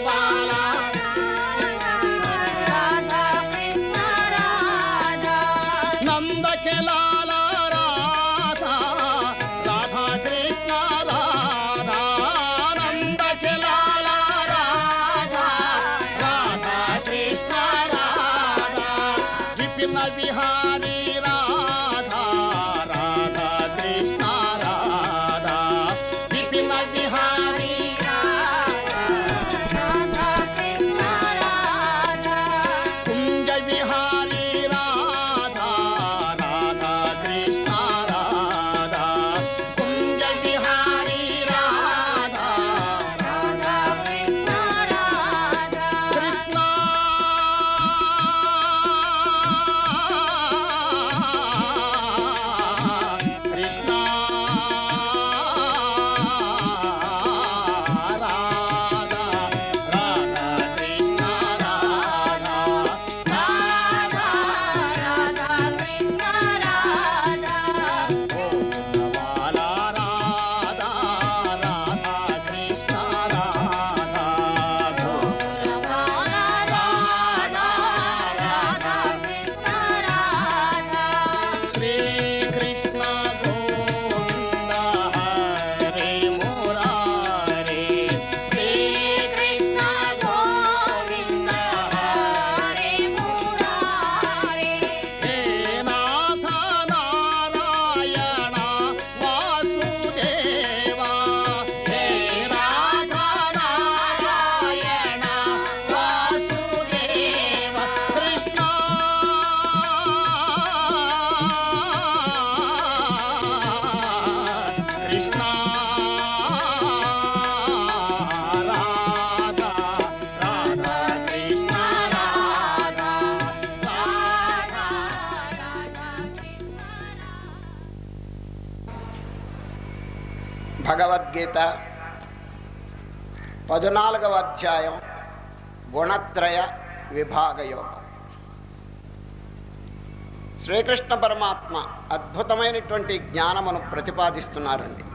బాల రాధా కృష్ణ రాధా నందకి లాల రాధా రాధా కృష్ణ రాధా నందకి లాల రాధా రాధా కృష్ణ రాధా విపిన విహారీ రాధా రాధా కృష్ణ రాధా విపిన విహారీ రాధా కృష్ణ రాధా కుంజ విహారీ రాధా రాధా కృష్ణ రాధా కుంజ విహారీ రాధా రాధా కృష్ణ రాధా కృష్ణ కృష్ణ రాధా రాధా కృష్ణ రాధా రాధా రాధా కృష్ణ రాధా బాల రాధా రాధా కృష్ణ రాధా రాధా రాధా రాధా కృష్ణ రాధా శ్రీకృష్ణ గోవింద హరే మురారే శ్రీకృష్ణ గోవింద హరే మురారే హే నాథ నారాయణ వాసుదేవా హే నాథ నారాయణ వాసుదేవ కృష్ణ కృష్ణ రాధా రాధా కృష్ణ రాధా రాధా రాధా కృష్ణ భగవద్గీత పద్నాలుగవ అధ్యాయం గుణత్రయ విభాగ యోగం శ్రీకృష్ణ పరమాత్మ అద్భుతమైనటువంటి జ్ఞానమును ప్రతిపాదిస్తున్నారండి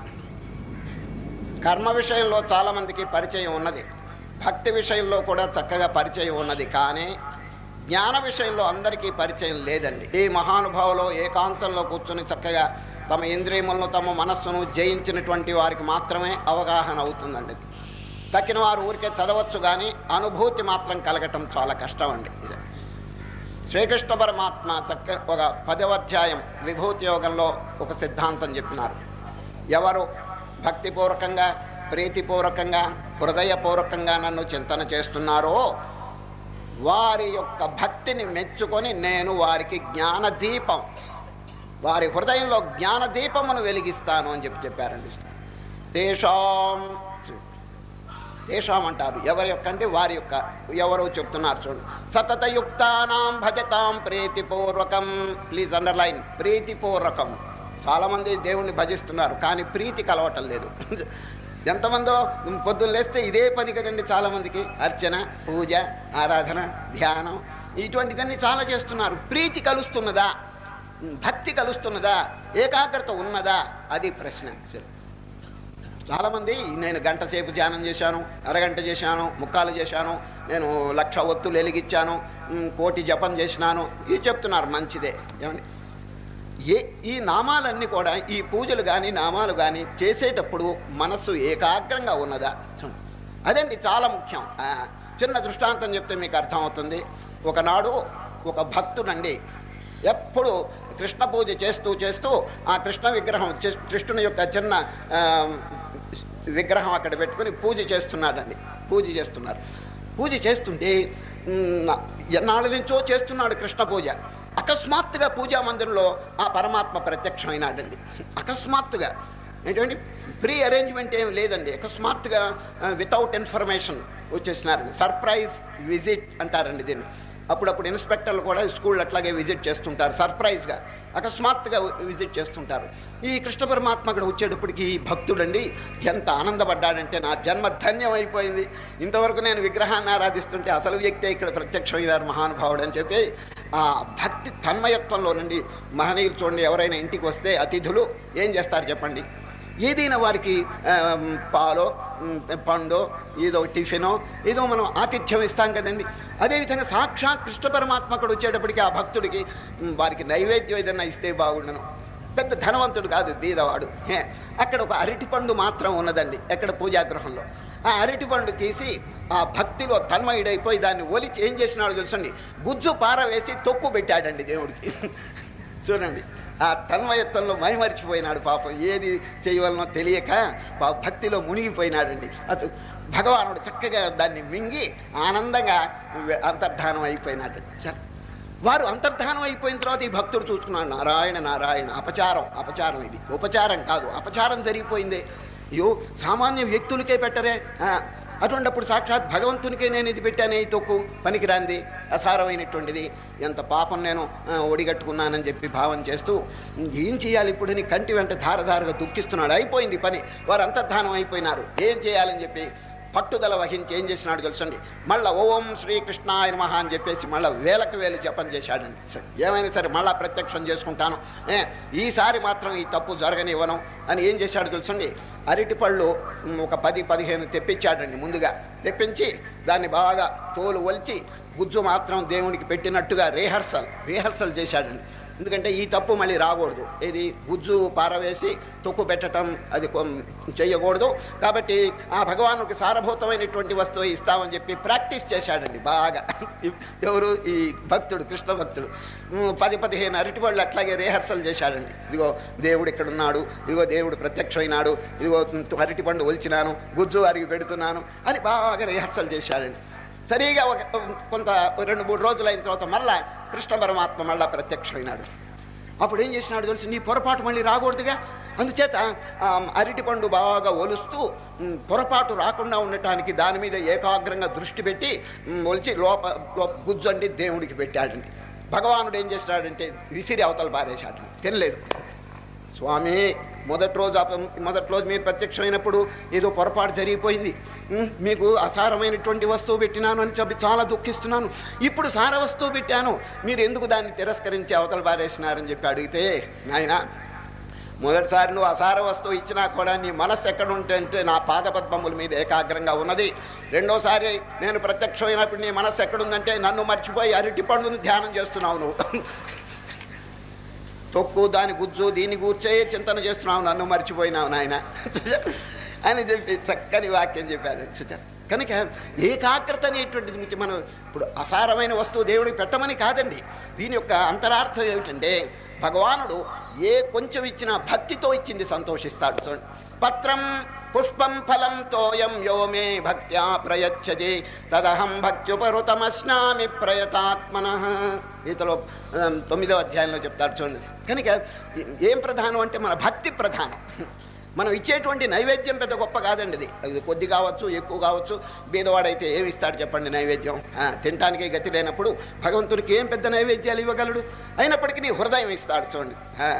కర్మ విషయంలో చాలామందికి పరిచయం ఉన్నది భక్తి విషయంలో కూడా చక్కగా పరిచయం ఉన్నది కానీ జ్ఞాన విషయంలో అందరికీ పరిచయం లేదండి ఈ మహానుభావులు ఏకాంతంలో కూర్చొని చక్కగా తమ ఇంద్రియములను తమ మనస్సును జయించినటువంటి వారికి మాత్రమే అవగాహన అవుతుందండి తక్కిన వారు ఊరికే చదవచ్చు కానీ అనుభూతి మాత్రం కలగటం చాలా కష్టం అండి ఇది శ్రీకృష్ణ పరమాత్మ చక్క ఒక పదవ అధ్యాయం విభూతి యోగంలో ఒక సిద్ధాంతం చెప్పినారు ఎవరు భక్తిపూర్వకంగా ప్రీతిపూర్వకంగా హృదయపూర్వకంగా నన్ను చింతన చేస్తున్నారో వారి యొక్క భక్తిని మెచ్చుకొని నేను వారికి జ్ఞానదీపం వారి హృదయంలో జ్ఞానదీపమును వెలిగిస్తాను అని చెప్పి చెప్పారండి తేషాం తేషాం అంటారు ఎవరి యొక్క అంటే వారి యొక్క ఎవరో చెప్తున్నారు చూడండి సతతయుక్తానాం భజతాం ప్రీతిపూర్వకం ప్లీజ్ అండర్లైన్ ప్రీతిపూర్వకం చాలామంది దేవుణ్ణి భజిస్తున్నారు కానీ ప్రీతి కలవటం లేదు ఎంతమందో పొద్దున్న లేస్తే ఇదే పని కదండి చాలామందికి అర్చన పూజ ఆరాధన ధ్యానం ఇటువంటిదన్నీ చాలా చేస్తున్నారు ప్రీతి కలుస్తున్నదా భక్తి కలుస్తున్నదా ఏకాగ్రత ఉన్నదా అది ప్రశ్న చాలామంది నేను గంట సేపు ధ్యానం చేశాను అరగంట చేశాను ముక్కాలు చేశాను నేను లక్ష ఒత్తులు వెలిగించాను ఉమ్, కోటి జపం చేసినాను ఇది చెప్తున్నారు మంచిదే ఏమండి ఏ ఈ నామాలన్నీ కూడా ఈ పూజలు కానీ నామాలు కానీ చేసేటప్పుడు మనస్సు ఏకాగ్రంగా ఉన్నదా చూడండి. అదండి చాలా ముఖ్యం ఆ, చిన్న దృష్టాంతం చెప్తే మీకు అర్థమవుతుంది ఒకనాడు ఒక భక్తుడండి ఎప్పుడు కృష్ణ పూజ చేస్తూ చేస్తూ ఆ కృష్ణ విగ్రహం చి- కృష్ణుని యొక్క చిన్న ఆ, విగ్రహం అక్కడ పెట్టుకుని పూజ చేస్తున్నాడండి పూజ చేస్తున్నారు పూజ చేస్తుంటే ఉమ్, ఎన్నాళ్ళ నుంచో చేస్తున్నాడు కృష్ణ పూజ అకస్మాత్తుగా పూజా మందిరంలో ఆ పరమాత్మ ప్రత్యక్షమైనాడండి అకస్మాత్తుగా ఏంటంటే ప్రీ అరేంజ్మెంట్ ఏం లేదండి అకస్మాత్తుగా వితౌట్ ఇన్ఫర్మేషన్ వచ్చేసినారండి సర్ప్రైజ్ విజిట్ అంటారండి దీన్ని అప్పుడప్పుడు ఇన్స్పెక్టర్లు కూడా స్కూల్ అట్లాగే విజిట్ చేస్తుంటారు సర్ప్రైజ్గా అకస్మాత్తుగా విజిట్ చేస్తుంటారు ఈ కృష్ణ పరమాత్మ అక్కడ వచ్చేటప్పటికి ఈ భక్తుడండి ఎంత ఆనందపడ్డాడంటే నా జన్మ ధన్యం అయిపోయింది ఇంతవరకు నేను విగ్రహాన్ని ఆరాధిస్తుంటే అసలు వ్యక్తే ఇక్కడ ప్రత్యక్షమయ్యారు మహానుభావుడు అని చెప్పి ఆ భక్తి తన్మయత్వంలో నుండి మహనీయులు చూడండి ఎవరైనా ఇంటికి వస్తే అతిథులు ఏం చేస్తారు చెప్పండి ఏదైనా వారికి ఆ, పాలో మ్, పండు ఏదో టిఫినో ఏదో మనం ఆతిథ్యం ఇస్తాం కదండి అదేవిధంగా సాక్షాత్ కృష్ణ పరమాత్మకుడు వచ్చేటప్పటికి ఆ భక్తుడికి మ్, వారికి నైవేద్యం ఏదైనా ఇస్తే బాగుండను పెద్ద ధనవంతుడు కాదు బీదవాడు హే, అక్కడ ఒక అరటిపండు మాత్రం ఉన్నదండి ఎక్కడ పూజాగృహంలో ఆ అరటిపండు తీసి ఆ భక్తిలో తన్మయుడైపోయి దాన్ని ఒలిచి ఏం చేసినాడు తెలుసండి గుజ్జు పార వేసి తొక్కు పెట్టాడండి దేవుడికి చూడండి ఆ తన్మయత్వంలో మైమరిచిపోయినాడు పాపం ఏది చేయవలనో తెలియక పా భక్తిలో మునిగిపోయినాడండి అతను భగవానుడు చక్కగా దాన్ని మింగి ఆనందంగా అంతర్ధానం అయిపోయినాడు సరే వారు అంతర్ధానం అయిపోయిన తర్వాత ఈ భక్తుడు చూసుకున్నాడు నారాయణ నారాయణ అపచారం అపచారం ఇది ఉపచారం కాదు అపచారం జరిగిపోయింది అయ్యో సామాన్య వ్యక్తులకే పెట్టరే ఆ, అటువంటిప్పుడు సాక్షాత్ భగవంతునికే నేను ఇది పెట్టానే ఈ తొక్కు పనికిరాంది అసారమైనటువంటిది ఎంత పాపం నేను ఆ, ఒడిగట్టుకున్నానని చెప్పి భావం చేస్తూ ఏం చేయాలి ఇప్పుడు అని కంటి వెంట ధారధారగా దుఃఖిస్తున్నాడు అయిపోయింది పని వారు అంతర్ధానం అయిపోయినారు ఏం చేయాలని చెప్పి పట్టుదల వహించి ఏం చేసినాడు తెలుసండి మళ్ళా ఓం శ్రీకృష్ణాయ నమః అని చెప్పేసి మళ్ళా వేలకు వేలు జపం చేశాడండి సరే ఏమైనా సరే మళ్ళా ప్రత్యక్షం చేసుకుంటాను ఏ, ఈసారి మాత్రం ఈ తప్పు జరగనివ్వను అని ఏం చేశాడు తెలుసండి అరటిపళ్ళు ఉమ్, ఒక పది పదిహేను తెప్పించాడండి ముందుగా తెప్పించి దాన్ని బాగా తోలు ఒలిచి గుజ్జు మాత్రం దేవునికి పెట్టినట్టుగా రిహర్సల్ రిహర్సల్ చేశాడండి ఎందుకంటే ఈ తప్పు మళ్ళీ రాకూడదు ఇది గుజ్జు పారవేసి తొక్కు పెట్టడం అది కొం- చేయకూడదు కాబట్టి ఆ భగవానుకి సారభూతమైనటువంటి వస్తువు ఇస్తామని చెప్పి ప్రాక్టీస్ చేశాడండి బాగా ఎవరు ఈ భక్తుడు కృష్ణ భక్తుడు ఉమ్, పది పదిహేను అరటిపళ్ళు అట్లాగే రిహర్సల్ చేశాడండి ఇదిగో దేవుడు ఇక్కడ ఉన్నాడు ఇదిగో దేవుడు ప్రత్యక్షమైనాడు ఇదిగో అరటిపండు ఒలిచినాను గుజ్జు అరిగి పెడుతున్నాను అని బాగా రిహర్సల్ చేశాడండి సరిగా ఒక కొంత రెండు మూడు రోజులు అయిన తర్వాత మళ్ళా కృష్ణ పరమాత్మ మళ్ళా ప్రత్యక్షమైనాడు అప్పుడు ఏం చేసినాడు తెలిసి నీ పొరపాటు మళ్ళీ రాకూడదుగా అందుచేత ఆ, అరటిపండు బాగా ఒలుస్తూ ఉమ్, పొరపాటు రాకుండా ఉండటానికి దాని మీద ఏకాగ్రంగా దృష్టి పెట్టి ఉమ్, ఒలిచి లోప లోప గుజ్జండి దేవుడికి పెట్టాడండి భగవానుడు ఏం చేసినాడంటే విసిరి అవతల పారేశాడు తినలేదు స్వామి మొదటి రోజు అప- మొదటి రోజు మీరు ప్రత్యక్షమైనప్పుడు ఏదో పొరపాటు జరిగిపోయింది ఉమ్, మీకు అసారమైనటువంటి వస్తువు పెట్టినాను అని చెప్పి చాలా దుఃఖిస్తున్నాను ఇప్పుడు సార వస్తువు పెట్టాను మీరు ఎందుకు దాన్ని తిరస్కరించి అవతల పారేసినారని చెప్పి అడిగితే నాయన మొదటిసారి నువ్వు అసార వస్తువు ఇచ్చినా కూడా నీ మనస్సు ఎక్కడ ఉంటే అంటే నా పాదపద్మముల మీద ఏకాగ్రంగా ఉన్నది రెండోసారి నేను ప్రత్యక్షమైనప్పుడు నీ మనస్సు ఎక్కడుందంటే నన్ను మర్చిపోయి అరటి పండును ధ్యానం చేస్తున్నావు నువ్వు తొక్కు దాని గుజ్జు దీన్ని కూర్చే చింతన చేస్తున్నావు నన్ను మర్చిపోయినావు నాయన అని చెప్పి చక్కని వాక్యం చెప్పారు చూచారు కనుక ఏకాగ్రత అనేటువంటిది మీకు మనం ఇప్పుడు అసారమైన వస్తువు దేవుడికి పెట్టమని కాదండి దీని యొక్క అంతరార్థం ఏమిటంటే భగవానుడు ఏ కొంచెం ఇచ్చినా భక్తితో ఇచ్చింది సంతోషిస్తాడు చూడండి పత్రం పుష్పం ఫలం తోయం యో మే భక్త్యా ప్రయచ్చది తదహం భక్త్యుపరుతమస్నామి ప్రయతాత్మన గీతలో ఆ, తొమ్మిదో అధ్యాయంలో చెప్తాడు చూడండి కనుక ఏం ప్రధానం అంటే మన భక్తి ప్రధానం మనం ఇచ్చేటువంటి నైవేద్యం పెద్ద గొప్ప కాదండి ఇది అది కొద్ది కావచ్చు ఎక్కువ కావచ్చు బీదవాడైతే ఏమి ఇస్తాడు చెప్పండి నైవేద్యం ఆ, తినటానికి గతి లేనప్పుడు భగవంతునికి ఏం పెద్ద నైవేద్యాలు ఇవ్వగలడు అయినప్పటికీ నీ హృదయం ఇస్తాడు చూడండి ఆ,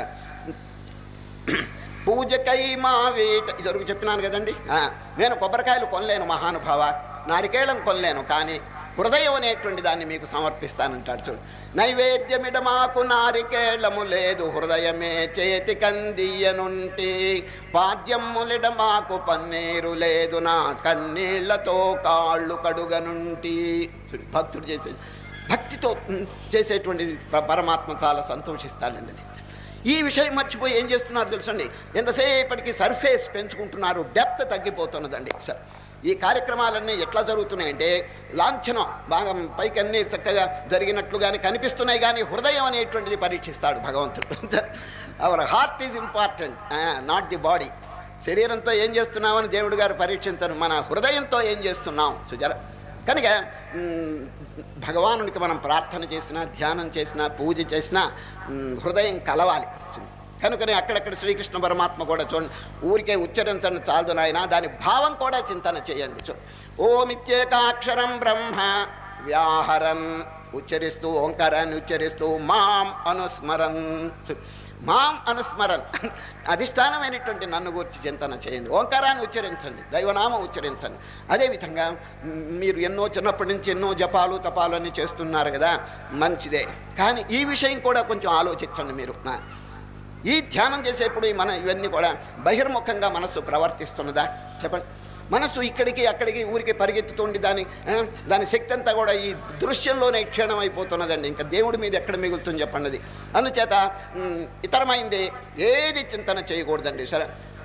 పూజకై మా వేట ఇదివరకు చెప్పినాను కదండి ఆ, నేను కొబ్బరికాయలు కొనలేను మహానుభావ నారికేళం కొనలేను కానీ హృదయం అనేటువంటి దాన్ని మీకు సమర్పిస్తానంటాడు చూడు నైవేద్యమిడ మాకు నారికేళము లేదు హృదయమే చేతి కందియనుంటి పాద్యములిడ మాకు పన్నీరు లేదు నా కన్నీళ్లతో కాళ్ళు కడుగనుంటి చూడు, భక్తుడు చేసే భక్తితో ఉమ్, చేసేటువంటి ప- పరమాత్మ చాలా సంతోషిస్తాడండి అది ఈ విషయం మర్చిపోయి ఏం చేస్తున్నారు తెలుసండి ఎంతసేపటికి సర్ఫేస్ పెంచుకుంటున్నారు డెప్త్ తగ్గిపోతున్నదండి సార్ ఈ కార్యక్రమాలన్నీ ఎట్లా జరుగుతున్నాయంటే లాంఛనం బాగా పైకి అన్నీ చక్కగా జరిగినట్లుగానే కనిపిస్తున్నాయి కానీ హృదయం అనేటువంటిది పరీక్షిస్తాడు భగవంతుడు our heart is important not the body శరీరంతో ఏం చేస్తున్నామని దేవుడు గారు పరీక్షించరు మన హృదయంతో ఏం చేస్తున్నాం సుజర కనుక మ్, భగవానునికి మనం ప్రార్థన చేసినా ధ్యానం చేసినా పూజ చేసినా మ్, హృదయం కలవాలి కనుకనే అక్కడక్కడ శ్రీకృష్ణ పరమాత్మ కూడా చూడండి ఊరికే ఉచ్చరించండి చాలదు నాయన దాని భావం కూడా చింతన చేయండి చూ ఓమిత్యేకాక్షరం బ్రహ్మ వ్యాహరన్ ఉచ్చరిస్తూ ఓంకారాన్ని ఉచ్చరిస్తూ మాం అనుస్మరన్ మాం అనుస్మరన్ అధిష్టానమైనటువంటి నన్ను గురించి చింతన చేయండి ఓంకారాన్ని ఉచ్చరించండి దైవనామం ఉచ్చరించండి అదేవిధంగా మ్, మీరు ఎన్నో చిన్నప్పటి నుంచి ఎన్నో జపాలు తపాలు అన్ని చేస్తున్నారు కదా మంచిదే కానీ ఈ విషయం కూడా కొంచెం ఆలోచించండి మీరు ఆ. ఈ ధ్యానం చేసేప్పుడు ఈ మన ఇవన్నీ కూడా బహిర్ముఖంగా మనస్సు ప్రవర్తిస్తున్నదా చెప్పండి మనస్సు ఇక్కడికి అక్కడికి ఊరికి పరిగెత్తుతుండి దాని ఆ, దాని శక్తి అంతా కూడా ఈ దృశ్యంలోనే క్షీణం అయిపోతున్నదండి ఇంకా దేవుడి మీద ఎక్కడ మిగులుతుంది చెప్పండి అది అందుచేత ఉమ్, ఇతరమైంది ఏది చింతన చేయకూడదండి సరే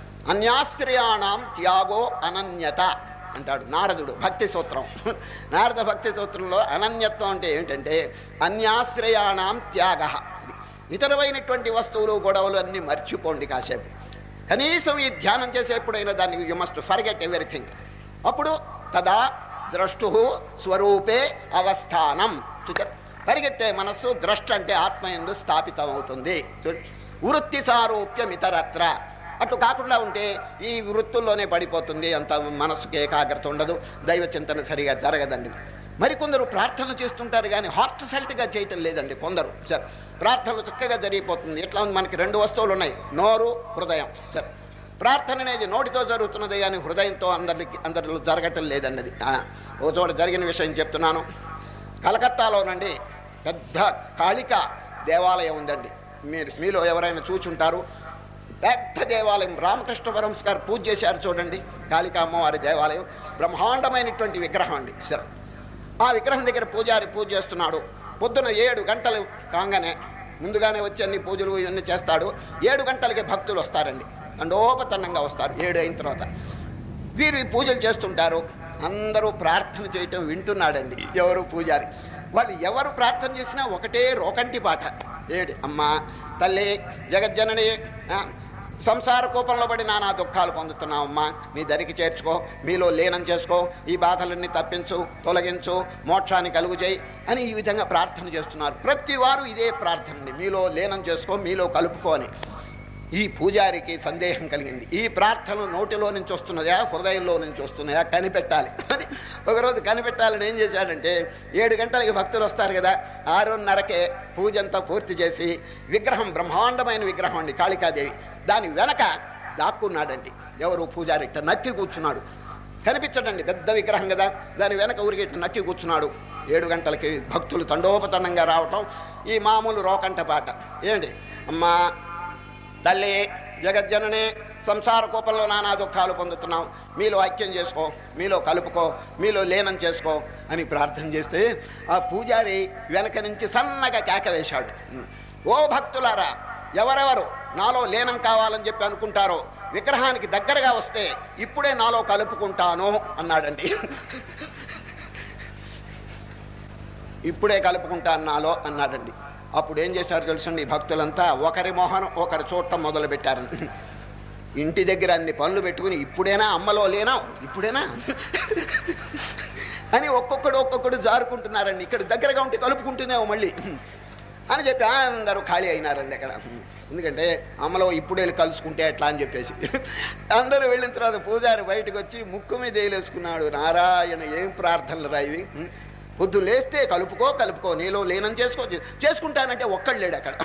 అన్యాశ్రయాణం త్యాగో అనన్యత అంటాడు నారదుడు భక్తి సూత్రం నారద భక్తి సూత్రంలో అనన్యత్వం అంటే ఏంటంటే అన్యాశ్రయాణం త్యాగ ఇతరమైనటువంటి వస్తువులు గొడవలు అన్నీ మర్చిపోండి కాసేపు కనీసం ఈ ధ్యానం చేసేప్పుడైనా దాన్ని యు మస్ట్ ఫర్గెట్ ఎవ్రీథింగ్ అప్పుడు తదా ద్రష్టు స్వరూపే అవస్థానం చూచారా? పరిగెత్తే మనస్సు ద్రష్ట అంటే ఆత్మయందు స్థాపితం అవుతుంది చూడండి. వృత్తి సారూప్యం ఇతరత్ర అటు కాకుండా ఉంటే ఈ వృత్తుల్లోనే పడిపోతుంది అంత మనస్సుకి ఏకాగ్రత ఉండదు దైవ చింతన సరిగా జరగదండి మరికొందరు ప్రార్థనలు చేస్తుంటారు కానీ హార్ట్ ఫెల్ట్గా చేయటం లేదండి కొందరు సరే ప్రార్థనలు చక్కగా జరిగిపోతుంది ఎట్లా ఉంది మనకి రెండు వస్తువులు ఉన్నాయి నోరు హృదయం సరే ప్రార్థన అనేది నోటితో జరుగుతున్నది కానీ హృదయంతో అందరికి అందరిలో జరగటం లేదండి అది ఆ, ఓ చోట జరిగిన విషయం చెప్తున్నాను కలకత్తాలోనండి పెద్ద కాళిక దేవాలయం ఉందండి మీరు మీలో ఎవరైనా చూచుంటారు పెద్ద దేవాలయం రామకృష్ణ పరమస్ గారు పూజ చేశారు చూడండి కాళికా అమ్మవారి దేవాలయం బ్రహ్మాండమైనటువంటి విగ్రహం అండి సరే ఆ విగ్రహం దగ్గర పూజారి పూజ చేస్తున్నాడు పొద్దున ఏడు గంటలు కాగానే ముందుగానే వచ్చి అన్ని పూజలు ఇవన్నీ చేస్తాడు ఏడు గంటలకి భక్తులు వస్తారండి దండోపతన్నంగా వస్తారు ఏడు అయిన తర్వాత వీరు ఈ పూజలు చేస్తుంటారు అందరూ ప్రార్థన చేయటం వింటున్నాడండి ఎవరు పూజారి వాళ్ళు ఎవరు ప్రార్థన చేసినా ఒకటే రోకంటి పాట ఏడు అమ్మా తల్లి జగజ్జనని ఆ, సంసార కోపంలో పడి నానా దుఃఖాలు పొందుతున్నావు అమ్మా నీ దరికి చేర్చుకో మీలో లీనం చేసుకో ఈ బాధలన్నీ తప్పించు తొలగించు మోక్షాన్ని కలుగు చేయి అని ఈ విధంగా ప్రార్థన చేస్తున్నారు ప్రతి వారు ఇదే ప్రార్థన అండి మీలో లీనం చేసుకో మీలో కలుపుకో అని ఈ పూజారికి సందేహం కలిగింది ఈ ప్రార్థన నోటిలో నుంచి వస్తున్నదా హృదయంలో నుంచి వస్తున్నాయా కనిపెట్టాలి అని ఒకరోజు కనిపెట్టాలని ఏం చేశాడంటే ఏడు గంటలకి భక్తులు వస్తారు కదా ఆరున్నరకే పూజ అంతా పూర్తి చేసి విగ్రహం బ్రహ్మాండమైన విగ్రహం అండి కాళికాదేవి దాని వెనక దాక్కున్నాడండి ఎవరు పూజారి ఇట్ట నక్కి కూర్చున్నాడు కనిపించడండి పెద్ద విగ్రహం కదా దాని వెనక ఊరికి ఇట్లా నక్కి కూర్చున్నాడు ఏడు గంటలకి భక్తులు తండోపతండంగా రావటం ఈ మామూలు రోకంట పాట ఏంటి అమ్మా తల్లి జగజ్జనని సంసార కోపంలో నానా దుఃఖాలు పొందుతున్నాం మీలో ఐక్యం చేసుకో మీలో కలుపుకో మీలో లీనం చేసుకో అని ప్రార్థన చేస్తే ఆ పూజారి వెనక నుంచి సన్నగా కేక వేశాడు ఓ భక్తులారా ఎవరెవరు నాలో లీనం కావాలని చెప్పి అనుకుంటారో విగ్రహానికి దగ్గరగా వస్తే ఇప్పుడే నాలో కలుపుకుంటాను అన్నాడండి ఇప్పుడే కలుపుకుంటాను నాలో అన్నాడండి అప్పుడు ఏం చేశారు తెలుసండి ఈ భక్తులంతా ఒకరి మోహనం ఒకరు చూడటం మొదలు పెట్టారండి ఇంటి దగ్గర అన్ని పనులు పెట్టుకుని ఇప్పుడేనా అమ్మలో లేనా ఇప్పుడేనా అని ఒక్కొక్కడు ఒక్కొక్కడు జారుకుంటున్నారండి ఇక్కడ దగ్గరగా ఉంటే కలుపుకుంటూనేమో మళ్ళీ అని చెప్పి అందరూ ఖాళీ అయినారండి అక్కడ ఎందుకంటే అమ్మలో ఇప్పుడు వెళ్ళి కలుసుకుంటే ఎట్లా అని చెప్పేసి అందరూ వెళ్ళిన తర్వాత పూజారి బయటకు వచ్చి ముక్కు మీద వేలేసుకున్నాడు నారాయణ ఏం ప్రార్థనలు రా ఇవి పొద్దు లేస్తే కలుపుకో కలుపుకో నీలో లేనం చేసుకో చేసుకుంటానంటే ఒక్కడు లేడు అక్కడ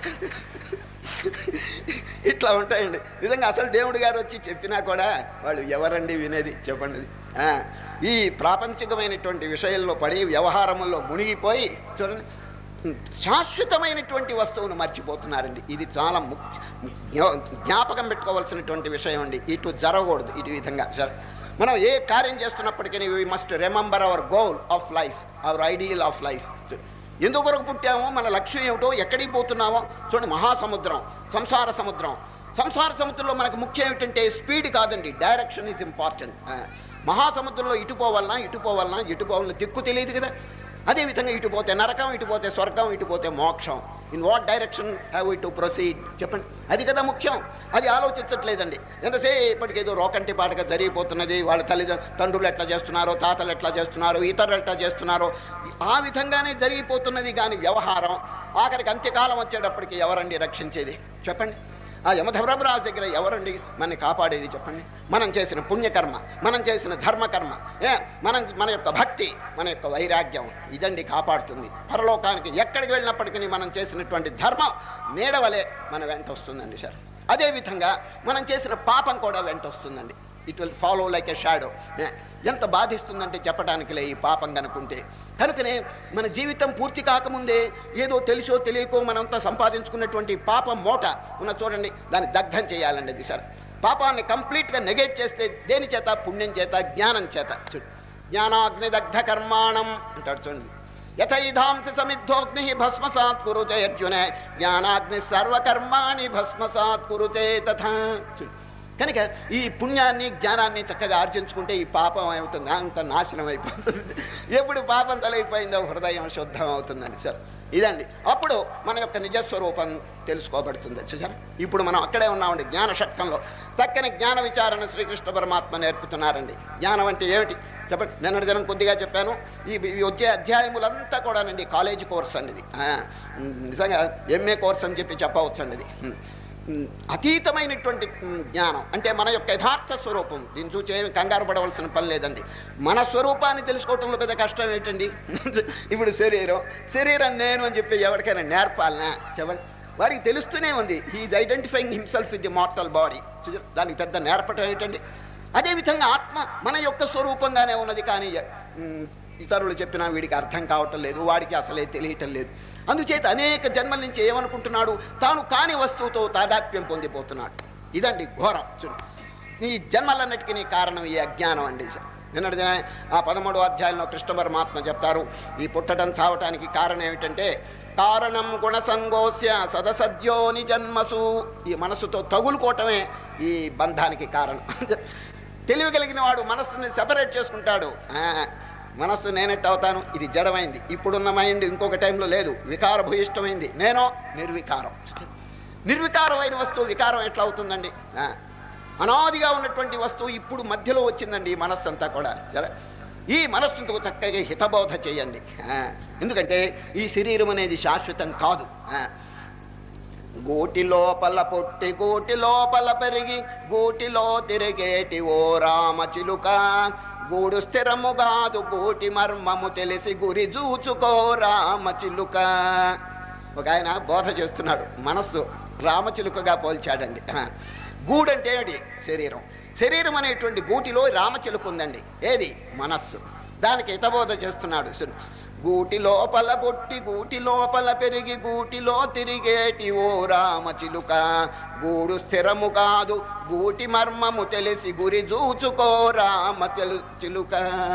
ఇట్లా ఉంటాయండి నిజంగా అసలు దేవుడు గారు వచ్చి చెప్పినా కూడా వాళ్ళు ఎవరండి వినేది చెప్పండి అది. ఆ, ఈ ప్రాపంచికమైనటువంటి విషయంలో పడి వ్యవహారముల్లో మునిగిపోయి చూడండి శాశ్వతమైనటువంటి వస్తువును మర్చిపోతున్నారండి ఇది చాలా ముఖ్య జ్ఞా- జ్ఞాపకం పెట్టుకోవాల్సినటువంటి విషయం అండి ఇటు జరగకూడదు ఇటు విధంగా జర మనం ఏ కార్యం చేస్తున్నప్పటికీ we must remember our goal of life our ideal of life ఎందుకు కొరకు పుట్టామో మన లక్ష్యం ఏమిటో ఎక్కడికి పోతున్నామో చూడండి మహాసముద్రం సంసార సముద్రం సంసార సముద్రంలో మనకు ముఖ్యం ఏమిటంటే స్పీడ్ కాదండి డైరెక్షన్ ఈజ్ ఇంపార్టెంట్ మహాసముద్రంలో ఇటు పోవాలన్నా ఇటు పోవాలన్నా ఇటు పోవాలన్నా దిక్కు తెలియదు కదా అదేవిధంగా ఇటు పోతే నరకం ఇటు పోతే స్వర్గం ఇటు పోతే మోక్షం in what direction have we to proceed చెప్పండి అది కదా ముఖ్యం అది ఆలోచించట్లేదండి ఎంతసేపటికి ఏదో రోకంటి పాటగా జరిగిపోతున్నది వాళ్ళ తల్లి తండ్రులు ఎట్లా చేస్తున్నారో తాతలు ఎట్లా చేస్తున్నారో ఇతరులు ఎట్లా చేస్తున్నారో ఆ విధంగానే జరిగిపోతున్నది కానీ వ్యవహారం ఆఖరికి అంత్యకాలం వచ్చేటప్పటికి ఎవరండి రక్షించేది చెప్పండి ఆ యమధర్మరాజు దగ్గర ఎవరండి మనని కాపాడేది చెప్పండి మనం చేసిన పుణ్యకర్మ మనం చేసిన ధర్మకర్మ ఏ మనం మన యొక్క భక్తి మన యొక్క వైరాగ్యం ఇదండి కాపాడుతుంది పరలోకానికి ఎక్కడికి వెళ్ళినప్పటికీ మనం చేసినటువంటి ధర్మం నీడవలే మన వెంట వస్తుందండి సార్ అదేవిధంగా మనం చేసిన పాపం కూడా వెంట వస్తుందండి it will follow like a shadow ఎంత బాధిస్తుందంటే చెప్పడానికి లే ఈ పాపం కనుకుంటే కనుకనే మన జీవితం పూర్తి కాకముందే ఏదో తెలుసో తెలియకో మనంతా సంపాదించుకున్నటువంటి పాపం మూట ఉన్న చూడండి దాన్ని దగ్ధం చేయాలండి అది సార్ పాపాన్ని కంప్లీట్గా నెగెట్ చేస్తే దేని చేత పుణ్యం చేత జ్ఞానం చేత చూడు జ్ఞానాగ్నిదగ్ధ కర్మాణం అంటాడు చూడండి యథైధాంసి సమిద్ధోగ్ని భస్మసాత్ కురుతే అర్జున జ్ఞానాగ్ని సర్వకర్మాణి భస్మసాత్ కురుతే తథా చూడు. కనుక ఈ పుణ్యాన్ని జ్ఞానాన్ని చక్కగా ఆర్జించుకుంటే ఈ పాపం ఏమవుతుంది అంత నాశనం అయిపోతుంది ఎప్పుడు పాపం తలైపోయిందో హృదయం శుద్ధం అవుతుందండి సార్ ఇదండి అప్పుడు మన యొక్క నిజస్వరూపం తెలుసుకోబడుతుంది చూసారా ఇప్పుడు మనం అక్కడే ఉన్నామండి జ్ఞాన షట్కంలో చక్కని జ్ఞాన విచారణ శ్రీకృష్ణ పరమాత్మ నేర్పుతున్నారండి జ్ఞానం అంటే ఏమిటి చెప్పండి నిన్నటి దినం కొద్దిగా చెప్పాను ఈ ఈ వచ్చే అధ్యాయములంతా కూడానండి కాలేజీ కోర్స్ అండి ఇది ఆ, నిజంగా ఎంఏ కోర్స్ అని చెప్పి చెప్పవచ్చు అండి ఇది ఉమ్. ఉమ్, అతీతమైనటువంటి ఉమ్, జ్ఞానం అంటే మన యొక్క యథార్థ స్వరూపం దీన్ని చూసి ఏమి కంగారు పడవలసిన పని లేదండి మన స్వరూపాన్ని తెలుసుకోవటంలో పెద్ద కష్టం ఏంటండి ఇప్పుడు శరీరం శరీరం నేను అని చెప్పి ఎవరికైనా నేర్పాలనా చెప్పండి వాడికి తెలుస్తూనే ఉంది he is identifying himself with the mortal body దానికి పెద్ద నేర్పటం ఏంటండి అదేవిధంగా ఆత్మ మన యొక్క స్వరూపంగానే ఉన్నది కానీ ఉమ్, ఇతరులు చెప్పినా వీడికి అర్థం కావటం లేదు వాడికి అసలే తెలియటం లేదు అందుచేత అనేక జన్మల నుంచి ఏమనుకుంటున్నాడు తాను కాని వస్తువుతో తాదాత్మ్యం పొందిపోతున్నాడు ఇదండి ఘోరం చూడు ఈ జన్మలన్నిటికీ కారణం ఈ అజ్ఞానం అండి నిన్నటి దిన ఆ పదమూడో అధ్యాయంలో కృష్ణ పరమాత్మ చెప్తారు ఈ పుట్టడం చావటానికి కారణం ఏమిటంటే కారణం గుణసంగోస్య సదసద్యోని జన్మసు ఈ మనసుతో తగులుకోవటమే ఈ బంధానికి కారణం తెలియగలిగిన వాడు మనస్సుని సెపరేట్ చేసుకుంటాడు ఆ, మనస్సు నేనెట్ అవుతాను ఇది జడమైంది ఇప్పుడున్న మైండ్ ఇంకొక టైంలో లేదు వికార భూయిష్టమైంది నేనో నిర్వికారం నిర్వికారమైన వస్తువు వికారం ఎట్లా అవుతుందండి ఆ, అనాదిగా ఉన్నటువంటి వస్తువు ఇప్పుడు మధ్యలో వచ్చిందండి ఈ మనస్సు అంతా కూడా సరే ఈ మనస్సుతో చక్కగా హితబోధ చేయండి ఆ, ఎందుకంటే ఈ శరీరం అనేది శాశ్వతం కాదు ఆ, గూటి లోపల పొట్టి గూటి లోపల పెరిగి గూటిలో తిరిగేటి ఓ రామ చిలుక గూడు స్థిరము కాదు గూటి మర్మము తెలిసి గురి చూచుకో రామ చిలుక ఒక ఆయన బోధ చేస్తున్నాడు మనస్సు రామచిలుకగా పోల్చాడండి ఆ. గూడంటే ఏమిటి శరీరం శరీరం అనేటువంటి గూటిలో రామచిలుక ఉందండి ఏది మనస్సు దానికి హితబోధ చేస్తున్నాడు శును. గూటి లోపల పొట్టి గూటి లోపల పెరిగి గూటిలో తిరిగేటి ఓ రామ చిలుక గూడు స్థిరము కాదు గూటి మర్మము తెలిసి గురి చూచుకో రామ తెలు చిలుక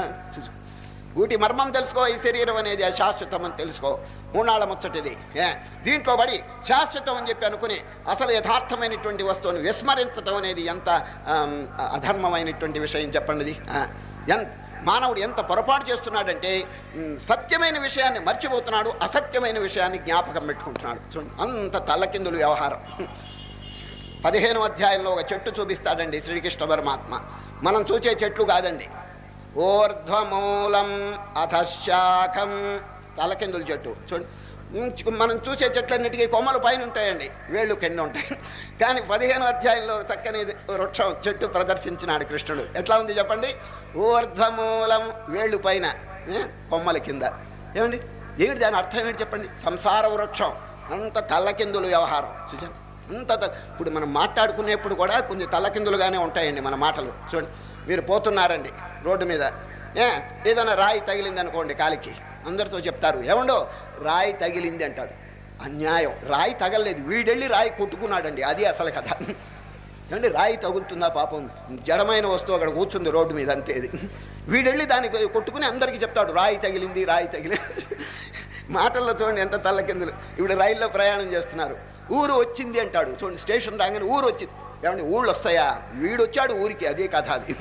గూటి మర్మం తెలుసుకో ఈ శరీరం అనేది అశాశ్వతం అని తెలుసుకో మూనాళ్ళ ముచ్చటిది ఏ, దీంట్లో పడి శాశ్వతం అని చెప్పి అనుకుని అసలు యథార్థమైనటువంటి వస్తువుని విస్మరించటం అనేది ఎంత ఆమ్, అధర్మమైనటువంటి విషయం చెప్పండిది ఎంత మానవుడు ఎంత పొరపాటు చేస్తున్నాడంటే ఉమ్, సత్యమైన విషయాన్ని మర్చిపోతున్నాడు అసత్యమైన విషయాన్ని జ్ఞాపకం పెట్టుకుంటున్నాడు చూడండి అంత తల్లకిందులు వ్యవహారం పదిహేను అధ్యాయంలో ఒక చెట్టు చూపిస్తాడండి శ్రీకృష్ణ పరమాత్మ మనం చూసే చెట్లు కాదండి ఊర్ధ్వమూలం అధశాఖం తలకిందుల చెట్టు చూడండి ఉం, మనం చూసే చెట్లన్నిటికీ కొమ్మలు పైన ఉంటాయండి వేళ్ళు కింద ఉంటాయి కానీ పదిహేను అధ్యాయంలో చక్కని వృక్షం చెట్టు ప్రదర్శించినాడు కృష్ణుడు ఎట్లా ఉంది చెప్పండి ఊర్ధ్వమూలం వేళ్ళు పైన ఏ, కొమ్మల కింద ఏమండి ఏమిటి దాని అర్థం ఏంటి చెప్పండి సంసార వృక్షం అంత తల్లకిందులు వ్యవహారం చూసాను అంత త- ఇప్పుడు మనం మాట్లాడుకునేప్పుడు కూడా కొంచెం తల్లకిందులుగానే ఉంటాయండి మన మాటలు చూడండి మీరు పోతున్నారండి రోడ్డు మీద ఏ ఏదైనా రాయి తగిలింది అనుకోండి కాలికి అందరితో చెప్తారు ఏమండో రాయి తగిలింది అంటాడు అన్యాయం రాయి తగలలేదు వీడెళ్ళి రాయి కొట్టుకున్నాడండి అది అసలు కథ ఏమండి రాయి తగులుతుందా పాపం జడమైన వస్తువు అక్కడ కూర్చుంది రోడ్డు మీద అంతే ఇది వీడెళ్ళి దానికి కొట్టుకుని అందరికీ చెప్తాడు రాయి తగిలింది రాయి తగిలింది మాటల్లో చూడండి ఎంత తల్లకిందులు ఇప్పుడు రైల్లో ప్రయాణం చేస్తున్నారు ఊరు వచ్చింది అంటాడు చూడండి స్టేషన్ రాగానే ఊరు వచ్చింది ఏమండి ఊళ్ళు వస్తాయా వీడు వచ్చాడు ఊరికి అదే కథ అది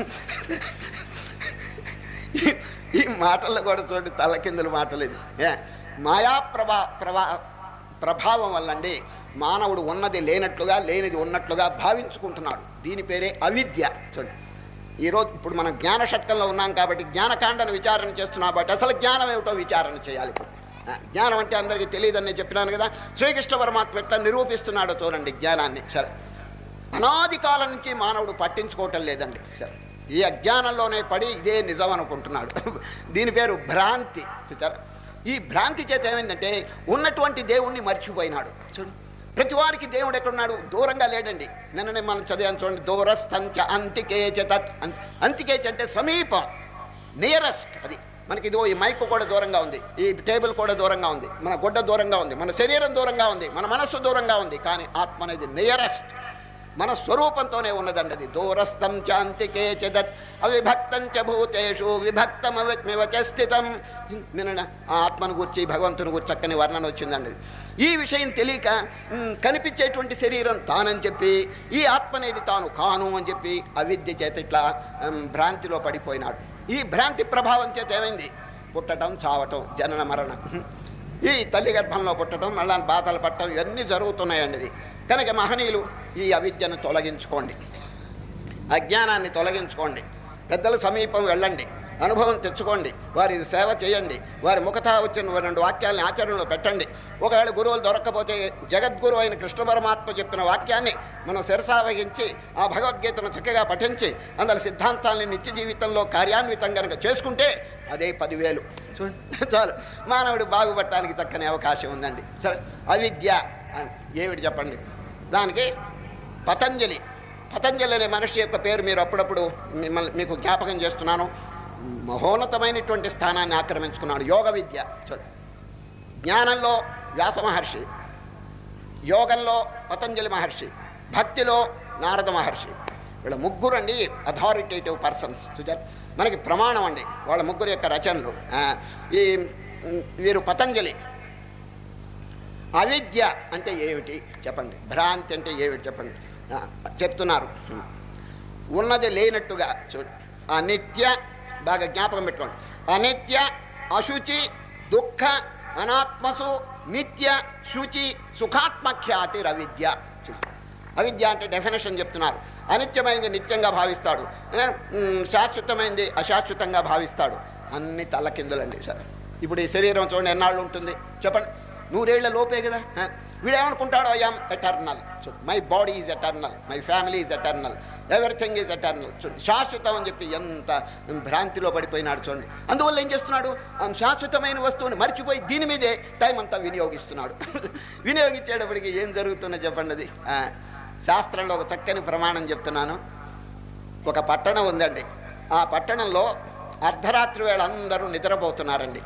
ఈ- ఈ మాటల్లో కూడా చూడండి తలకిందులు మాటలు ఇది ఏ, మాయా ప్రభా ప్రభా ప్రభావం వల్లండి మానవుడు ఉన్నది లేనట్లుగా లేనిది ఉన్నట్లుగా భావించుకుంటున్నాడు దీని పేరే అవిద్య చూడండి ఈరోజు ఇప్పుడు మనం జ్ఞాన షట్కంలో ఉన్నాం కాబట్టి జ్ఞానకాండను విచారణ చేస్తున్నాం కాబట్టి అసలు జ్ఞానం ఏమిటో విచారణ చేయాలి ఇప్పుడు ఆ, జ్ఞానం అంటే అందరికీ తెలియదని నేను చెప్పినాను కదా శ్రీకృష్ణ పరమాత్మ ఎట్లా నిరూపిస్తున్నాడో చూడండి జ్ఞానాన్ని సరే అనాది కాలం నుంచి మానవుడు పట్టించుకోవటం లేదండి సరే ఈ అజ్ఞానంలోనే పడి ఇదే నిజం అనుకుంటున్నాడు దీని పేరు భ్రాంతి చూచారా ఈ భ్రాంతి చేత ఏమైందంటే ఉన్నటువంటి దేవుణ్ణి మర్చిపోయినాడు చూడు ప్రతి వారికి దేవుడు ఎక్కడున్నాడు దూరంగా లేడండి నిన్ననే మనం చదివాను చూడండి దూరస్థంచ అంతికేచ తత్ అం- అంతికేచ అంటే సమీపం నియరెస్ట్ అది మనకి ఇదిగో ఈ మైక్ కూడా దూరంగా ఉంది ఈ టేబుల్ కూడా దూరంగా ఉంది మన గుడ్డ దూరంగా ఉంది మన శరీరం దూరంగా ఉంది మన మనస్సు దూరంగా ఉంది కానీ ఆత్మ అనేది నియరెస్ట్ మన స్వరూపంతోనే ఉన్నదండి అది దూరస్థం చాంతికే చదత్ అవిభక్తం చ భూతేషు విభక్తమివ చ స్థితం నిన్న ఆ ఆత్మను గురించి భగవంతుని గురించి చక్కని వర్ణన వచ్చిందండి ఈ విషయం తెలియక ఉమ్, కనిపించేటువంటి శరీరం తానని చెప్పి ఈ ఆత్మ అనేది తాను కాను అని చెప్పి అవిద్య చేత ఇట్లా ఉమ్, భ్రాంతిలో పడిపోయినాడు ఈ భ్రాంతి ప్రభావం చేత ఏమైంది పుట్టడం చావటం జనన మరణం ఈ తల్లి గర్భంలో పుట్టడం మళ్ళా బాధలు పట్టడం ఇవన్నీ జరుగుతున్నాయండి ఇది కనుక మహనీయులు ఈ అవిద్యను తొలగించుకోండి అజ్ఞానాన్ని తొలగించుకోండి పెద్దల సమీపం వెళ్ళండి అనుభవం తెచ్చుకోండి వారి సేవ చేయండి వారి ముఖతా వచ్చిన రెండు వాక్యాలని ఆచరణలో పెట్టండి ఒకవేళ గురువులు దొరక్కపోతే జగద్గురు అయిన కృష్ణ పరమాత్మ చెప్పిన వాక్యాన్ని మనం శిరసావహించి ఆ భగవద్గీతను చక్కగా పఠించి అందులో సిద్ధాంతాలని నిత్య జీవితంలో కార్యాన్వితం కనుక చేసుకుంటే అదే పదివేలు చూడండి చాలు మానవుడు బాగుపడటానికి చక్కని అవకాశం ఉందండి సరే అవిద్య అని ఏమిటి చెప్పండి దానికి పతంజలి పతంజలి అనే మనిషి యొక్క పేరు మీరు అప్పుడప్పుడు మిమ్మల్ని మీకు జ్ఞాపకం చేస్తున్నాను మహోన్నతమైనటువంటి స్థానాన్ని ఆక్రమించుకున్నాడు యోగ విద్య చూడండి జ్ఞానంలో వ్యాస మహర్షి యోగంలో పతంజలి మహర్షి భక్తిలో నారద మహర్షి వీళ్ళ ముగ్గురు అండి అథారిటేటివ్ పర్సన్స్ చూచారు మనకి ప్రమాణం అండి వాళ్ళ ముగ్గురు యొక్క రచనలు ఆ, ఈ ఉమ్, వీరు పతంజలి అవిద్య అంటే ఏమిటి చెప్పండి భ్రాంతి అంటే ఏమిటి చెప్పండి ఆ, చెప్తున్నారు ఉన్నది లేనట్టుగా చూడు అనిత్య బాగా జ్ఞాపకం పెట్టుకోండి అనిత్య అశుచి దుఃఖ అనాత్మసు నిత్య శుచి సుఖాత్మఖ్యాతి అవిద్య చూడు. అవిద్య అంటే డెఫినేషన్ చెప్తున్నారు అనిత్యమైనది నిత్యంగా భావిస్తాడు ఏ, మ్, శాశ్వతమైనది అశాశ్వతంగా భావిస్తాడు అన్ని తలకిందులండి సరే ఇప్పుడు ఈ శరీరం చూడండి ఎన్నాళ్ళు ఉంటుంది చెప్పండి నూరేళ్ల లోపే కదా ఆ? వీడేమనుకుంటాడు I am eternal my body is eternal my family is eternal everything is eternal చూడండి శాశ్వతం అని చెప్పి ఎంత భ్రాంతిలో పడిపోయినాడు చూడండి అందువల్ల ఏం చేస్తున్నాడు ఆ శాశ్వతమైన వస్తువుని మర్చిపోయి దీని మీదే టైం అంతా వినియోగిస్తున్నాడు వినియోగించేటప్పటికి ఏం జరుగుతుందో చెప్పండి అది ఆ, శాస్త్రంలో ఒక చక్కని ప్రమాణం చెప్తున్నాను ఒక పట్టణం ఉందండి ఆ పట్టణంలో అర్ధరాత్రి వేళ అందరూ నిద్రపోతున్నారండి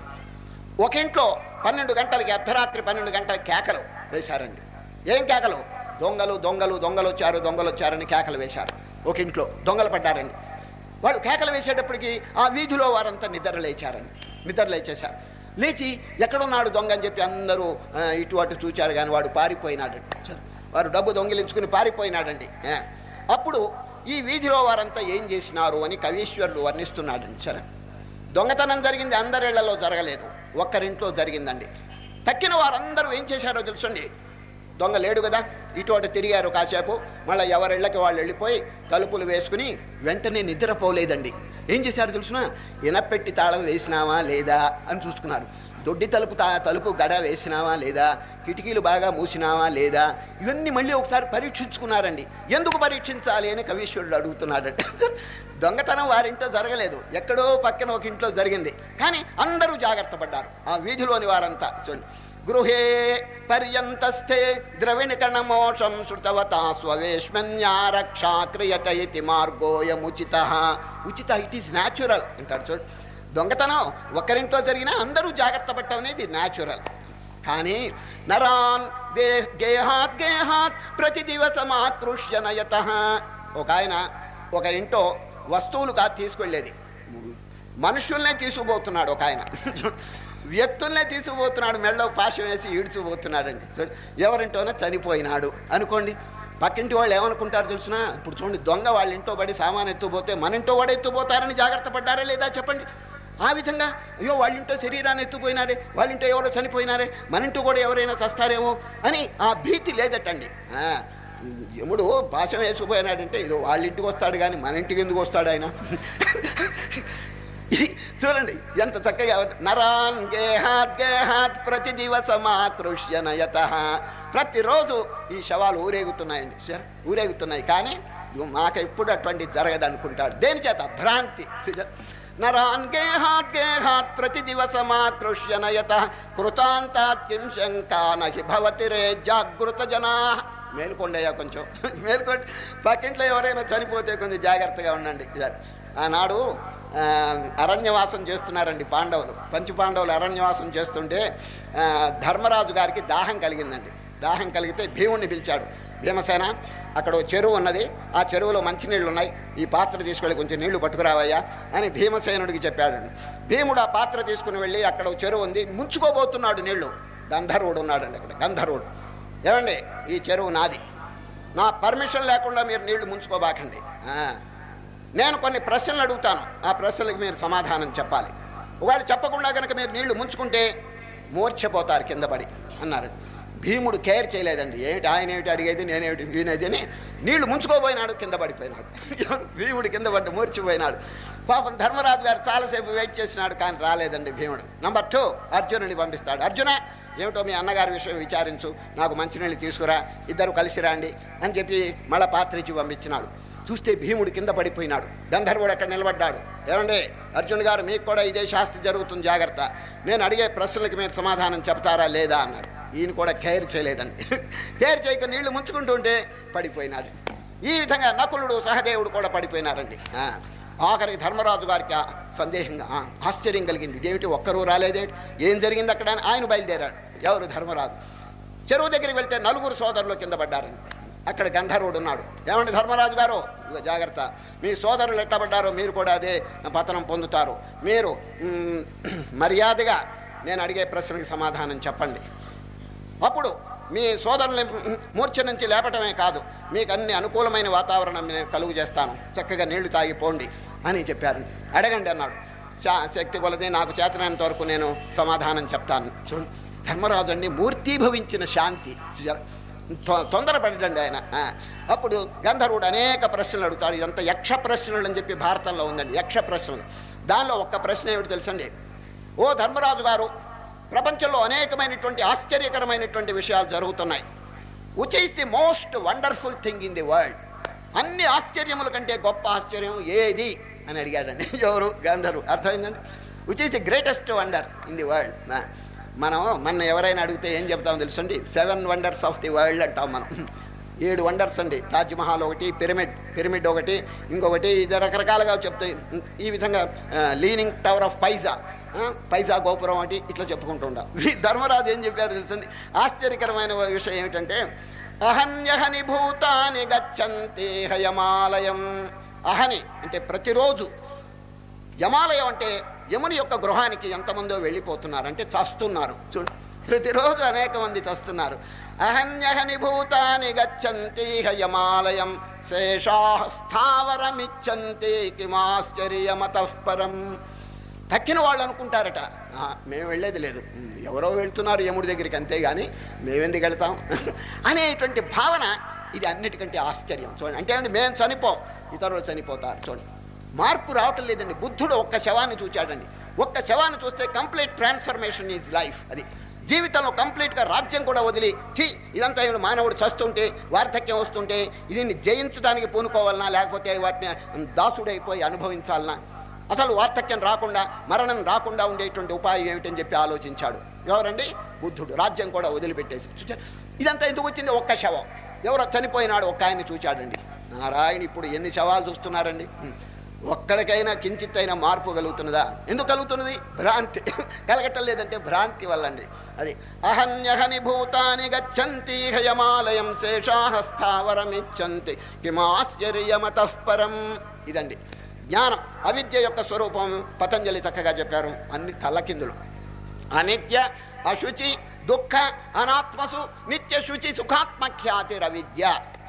ఒక ఇంట్లో పన్నెండు గంటలకి అర్ధరాత్రి పన్నెండు గంటల కేకలు వేశారండి ఏం కేకలు దొంగలు దొంగలు దొంగలు వచ్చారు దొంగలు వచ్చారని కేకలు వేశారు ఒక ఇంట్లో దొంగలు పడ్డారండి వాళ్ళు కేకలు వేసేటప్పటికి ఆ వీధిలో వారంతా నిద్ర లేచారండి నిద్ర లేచేశారు లేచి ఎక్కడున్నాడు దొంగ అని చెప్పి అందరూ ఆ, ఇటు అటు చూచారు కానీ వాడు పారిపోయినాడండి సరే, వారు డబ్బు దొంగిలించుకుని పారిపోయినాడండి ఆ, అప్పుడు ఈ వీధిలో వారంతా ఏం చేసినారు అని కవీశ్వరుడు వర్ణిస్తున్నాడండి సరే దొంగతనం జరిగింది అందరిళ్లలో జరగలేదు ఒక్కరింట్లో జరిగిందండి తక్కిన వారందరూ ఏం చేశారో తెలుసండి దొంగ లేడు కదా ఇటు అటు తిరిగారు కాసేపు మళ్ళీ ఎవరిళ్ళకి వాళ్ళు వెళ్ళిపోయి తలుపులు వేసుకుని వెంటనే నిద్రపోలేదండి ఏం చేశారు తెలుసునా ఇనపెట్టి తాళం వేసినావా లేదా అని చూసుకున్నారు దొడ్డి తలుపు తా తలుపు గడ వేసినావా లేదా కిటికీలు బాగా మూసినావా లేదా ఇవన్నీ మళ్ళీ ఒకసారి పరీక్షించుకున్నారండి ఎందుకు పరీక్షించాలి అని కవీశ్వరుడు అడుగుతున్నాడంట దొంగతనం వారింట్లో జరగలేదు ఎక్కడో పక్కన ఒక ఇంట్లో జరిగింది కానీ అందరూ జాగ్రత్త పడ్డారు ఆ వీధిలోని వారంతా చూడండి గృహే పర్యంతస్థే ద్రవిణకణమోషం శృతవతా స్వవేష్మన్యారక్షా క్రియత ఇతి మార్గోయముచిత ఉచిత ఇట్ ఈస్ న్యాచురల్ అంటాడు చూడు దొంగతనం ఒక్కరింట్లో జరిగినా అందరూ జాగ్రత్త పట్టడం అనేది న్యాచురల్ కానీ నరాన్ దే గేహాత్ గేహాత్ ప్రతి దివసమాకృష్య నయత ఒక ఆయన ఒక ఇంట్లో వస్తువులు కాదు తీసుకెళ్ళేది మనుషుల్నే తీసుకుపోతున్నాడు ఒక ఆయన వ్యక్తుల్నే తీసుకుపోతున్నాడు మెళ్ళో పాశం వేసి ఈడ్చుకుపోతున్నాడండి చూడండి, ఎవరింటోనో చనిపోయినాడు అనుకోండి పక్కింటి వాళ్ళు ఏమనుకుంటారు తెలుసునా ఇప్పుడు చూడండి దొంగ వాళ్ళ ఇంట్లో పడి సామాన్ ఎత్తుపోతే మన ఇంట్లో వాడు ఎత్తుపోతారని జాగ్రత్త పడ్డారా లేదా చెప్పండి ఆ విధంగా అయ్యో వాళ్ళ ఇంట్లో శరీరాన్ని ఎత్తుపోయినారే వాళ్ళ ఇంట్లో ఎవరో చనిపోయినారే మన ఇంట్లో కూడా ఎవరైనా చస్తారేమో అని ఆ భీతి లేదటండి ఆ, యముడు పాశం వేసుకుపోయినాడంటే ఏదో వాళ్ళ ఇంటికి వస్తాడు కానీ మన ఇంటికి ఎందుకు వస్తాడు ఆయన ఇది చూడండి ఎంత చక్కగా ఉంది. నరాన్ గేహాత్ గేహాత్ ప్రతి దివసమాకృష్య నయత ప్రతిరోజు ఈ శవాలు ఊరేగుతున్నాయండి సరే ఊరేగుతున్నాయి కానీ ఇగో మాకు ఎప్పుడు అటువంటి జరగదు అనుకుంటాడు దేని చేత భ్రాంతి చూడ- నరాన్ గేహాత్ గేహాత్ ప్రతి దివసమాకృష్య నయత కృతాంతాత్ కిం శంకా నహి భవతి రే జాగృత జనా మేలుకోండయ్యా కొంచెం మేలుకోండి పక్కింట్లో ఎవరైనా చనిపోతే కొంచెం జాగ్రత్తగా ఉండండి ఆనాడు ఆ, అరణ్యవాసం చేస్తున్నారండి పాండవులు పంచ పాండవులు అరణ్యవాసం చేస్తుంటే ఆ, ధర్మరాజు గారికి దాహం కలిగిందండి దాహం కలిగితే భీముడిని పిలిచాడు భీమసేన అక్కడ ఓ చెరువు ఉన్నది ఆ చెరువులో మంచినీళ్ళు ఉన్నాయి ఈ పాత్ర తీసుకెళ్ళి కొంచెం నీళ్లు పట్టుకురావయ్యా అని భీమసేనుడికి చెప్పాడండి భీముడు ఆ పాత్ర తీసుకుని వెళ్ళి అక్కడ ఓ చెరువు ఉంది ముంచుకోబోతున్నాడు నీళ్లు గంధర్వుడు ఉన్నాడండి అక్కడ గంధర్వుడు ఏమండి ఈ చెరువు నాది నా పర్మిషన్ లేకుండా మీరు నీళ్లు ముంచుకోబాకండి ఆ. నేను కొన్ని ప్రశ్నలు అడుగుతాను ఆ ప్రశ్నలకు మీరు సమాధానం చెప్పాలి ఒకవేళ చెప్పకుండా కనుక మీరు నీళ్లు ముంచుకుంటే మూర్ఛపోతారు కింద పడి అన్నారు భీముడు కేర్ చేయలేదండి ఏమిటి ఆయన ఏమిటి అడిగేది నేనేమిటి వీనేది అని నీళ్లు ముంచుకోపోయినాడు కింద పడిపోయినాడు ఎవరు? భీముడు కింద పడి మూర్చిపోయినాడు పాపం ధర్మరాజు గారు చాలాసేపు వెయిట్ చేసినాడు కానీ రాలేదండి భీముడు నంబర్ టూ అర్జునుని పంపిస్తాడు అర్జున ఏమిటో మీ అన్నగారి విషయం విచారించు నాకు మంచినీళ్ళు తీసుకురా ఇద్దరు కలిసి రండి అని చెప్పి మళ్ళా పాత్ర ఇచ్చి పంపించినాడు చూస్తే భీముడు కింద పడిపోయినాడు గంధర్వుడు అక్కడ నిలబడ్డాడు ఏమండి అర్జున్ గారు మీకు కూడా ఇదే శాస్త్రి జరుగుతుంది జాగ్రత్త నేను అడిగే ప్రశ్నలకి మీరు సమాధానం చెప్తారా లేదా అన్నాడు ఈయన కూడా కేర్ చేయలేదండి కేర్ చేయక నీళ్లు ముంచుకుంటుంటే పడిపోయినాడు ఈ విధంగా నకులుడు సహదేవుడు కూడా పడిపోయినారండి ఆ, ఆఖరికి ధర్మరాజు గారికి ఆ సందేహంగా ఆ, ఆశ్చర్యం కలిగింది ఇదేమిటి ఒక్కరూ రాలేదేంటి ఏం జరిగింది అక్కడ అని ఆయన బయలుదేరాడు ఎవరు ధర్మరాజు చెరువు దగ్గరికి వెళ్తే నలుగురు సోదరులు కింద పడ్డారండి అక్కడ గంధర్వుడు ఉన్నాడు ఏమండి ధర్మరాజు గారు ఇదిగో జాగ్రత్త మీ సోదరులు ఎట్టబడ్డారో మీరు కూడా అదే పతనం పొందుతారు మీరు మ్, మర్యాదగా నేను అడిగే ప్రశ్నకి సమాధానం చెప్పండి అప్పుడు మీ సోదరుని మూర్ఛ నుంచి లేపటమే కాదు మీకు అన్ని అనుకూలమైన వాతావరణం నేను కలుగు చేస్తాను చక్కగా నీళ్లు తాగిపోండి అని చెప్పారు అడగండి అన్నాడు శా శక్తి కొలది నాకు చేతనంత వరకు నేను సమాధానం చెప్తాను చూడండి ధర్మరాజు అండి మూర్తీభవించిన శాంతి తొ- తొందరపడండి ఆయన ఆ, అప్పుడు గంధర్వుడు అనేక ప్రశ్నలు అడుగుతాడు ఇదంతా యక్ష ప్రశ్నలు అని చెప్పి భారతంలో ఉందండి యక్ష ప్రశ్నలు దానిలో ఒక్క ప్రశ్న ఏమిటి తెలుసండి ఓ ధర్మరాజు గారు ప్రపంచంలో అనేకమైనటువంటి ఆశ్చర్యకరమైనటువంటి విషయాలు జరుగుతున్నాయి which is the most wonderful thing in the world అన్ని ఆశ్చర్యముల కంటే గొప్ప ఆశ్చర్యం ఏది అని అడిగాడండి ఎవరు గంధర్వు అర్థమైందండి which is the greatest wonder in the world మనం మన ఎవరైనా అడిగితే ఏం చెప్తామో తెలుసండి seven wonders of the world అంటాం మనం ఏడు వండర్స్ అండి తాజ్మహల్ ఒకటి పిరమిడ్ పిరమిడ్ ఒకటి ఇంకొకటి ఇది రకరకాలుగా చెప్తాయి ఈ విధంగా లీనింగ్ టవర్ ఆఫ్ పైజా ఆ, పైసా గోపురం ఒకటి ఇట్లా చెప్పుకుంటూ ఉంటాం ఈ ధర్మరాజు ఏం చెప్పారు తెలుసండి ఆశ్చర్యకరమైన విషయం ఏమిటంటే అహన్యహని భూతాని గచ్చంతి హయమాలయం అహని అంటే ప్రతిరోజు యమాలయం అంటే యముని యొక్క గృహానికి ఎంతమందో వెళ్ళిపోతున్నారు అంటే చస్తున్నారు చూడు ప్రతిరోజు అనేక మంది చస్తున్నారు అహన్యహని భూతాని గచ్చంతి హయమాలయం శేషా స్థావరమిచ్చంతి కిమాశ్చర్యమతఃపరం తక్కిన వాళ్ళు అనుకుంటారట "ఆ, మేము వెళ్ళేది లేదు "ఉమ్, ఎవరో వెళ్తున్నారు యముడి దగ్గరికి అంతేగాని మేమెందుకు వెళ్తాం అనేటువంటి భావన ఇది అన్నిటికంటే ఆశ్చర్యం చూడండి అంటే ఏమండి మేము చనిపోం ఇతరులు చనిపోతారు చూడండి మార్పు రావటం లేదండి బుద్ధుడు ఒక్క శవాన్ని చూచాడండి ఒక్క శవాన్ని చూస్తే కంప్లీట్ ట్రాన్స్ఫర్మేషన్ ఈజ్ లైఫ్ అది జీవితంలో కంప్లీట్గా రాజ్యం కూడా వదిలి ఛీ ఇదంతా ఏమిటి మానవుడు చస్తుంటే వార్ధక్యం వస్తుంటే దీన్ని జయించడానికి పూనుకోవాలనా లేకపోతే వాటిని దాసుడైపోయి అనుభవించాలనా అసలు వార్ధక్యం రాకుండా మరణం రాకుండా ఉండేటువంటి ఉపాయం ఏమిటని చెప్పి ఆలోచించాడు ఎవరండి బుద్ధుడు రాజ్యం కూడా వదిలిపెట్టేసి చూచా ఇదంతా ఎందుకు వచ్చింది ఒక్క శవం ఎవరో చనిపోయినాడు ఒక్క ఆయన్ని చూచాడండి నారాయణ ఇప్పుడు ఎన్ని శవాలు చూస్తున్నారండి హ్మ్. ఒక్కడికైనా కించిత్ అయినా మార్పు కలుగుతున్నదా ఎందుకు కలుగుతున్నది భ్రాంతి కలగటం లేదంటే భ్రాంతి వల్లండి అది అహన్యహని భూతాని గచ్చంతి హయమాలయం శేషాహస్థావరమిచ్చంతి కిమాశ్చర్యమతఃపరం ఇదండి జ్ఞానం అవిద్య యొక్క స్వరూపం పతంజలి చక్కగా చెప్పారు అన్ని తల్లకిందులు అనిత్య అశుచి దుఃఖ అనాత్మసు నిత్య శుచి సుఖాత్మఖ్యాతిరవిద్య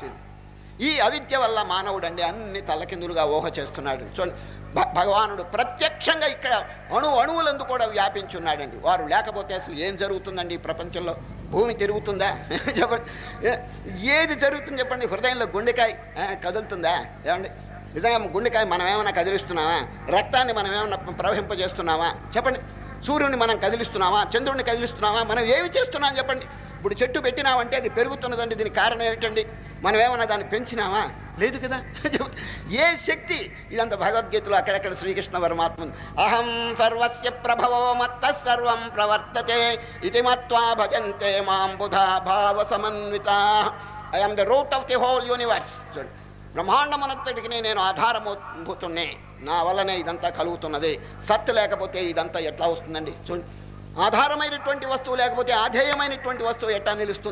ఈ అవిద్య వల్ల మానవుడు అండి అన్ని తలకిందులుగా ఊహ చేస్తున్నాడు చూడండి భ- భగవానుడు ప్రత్యక్షంగా ఇక్కడ అణు అణువులందు కూడా వ్యాపించున్నాడండి వారు లేకపోతే అసలు ఏం జరుగుతుందండి ఈ ప్రపంచంలో భూమి తిరుగుతుందా చెప్పండి ఏ- ఏది జరుగుతుంది చెప్పండి హృదయంలో గుండెకాయ ఆ, కదులుతుందా ఏమండి నిజంగా గుండెకాయ మనం ఏమైనా కదిలిస్తున్నావా రక్తాన్ని మనం ఏమైనా ప్రవహింపజేస్తున్నావా చెప్పండి సూర్యుడిని మనం కదిలిస్తున్నావా చంద్రుడిని కదిలిస్తున్నావా మనం ఏమి చేస్తున్నాం చెప్పండి ఇప్పుడు చెట్టు పెట్టినామంటే అది పెరుగుతున్నదండి దీనికి కారణం ఏమిటండి మనం ఏమన్నా దాన్ని పెంచినావా లేదు కదా ఏ శక్తి ఇదంతా భగవద్గీతలో అక్కడక్కడ శ్రీకృష్ణ పరమాత్మ అహం సర్వస్య ప్రభవో మత్త సర్వం ప్రవర్తతే ఇది మత్వా భజంతే మాం బుధా భావ సమన్విత I'm the root of the whole universe చూడండి బ్రహ్మాండమనంతటికి నేను ఆధారమవుతున్నే నా వల్లనే ఇదంతా కలుగుతున్నది సత్తు లేకపోతే ఇదంతా ఎట్లా వస్తుందండి చూడండి ఆధారమైనటువంటి వస్తువు లేకపోతే ఆధేయమైనటువంటి వస్తువు ఎట్లా నిలుస్తుంది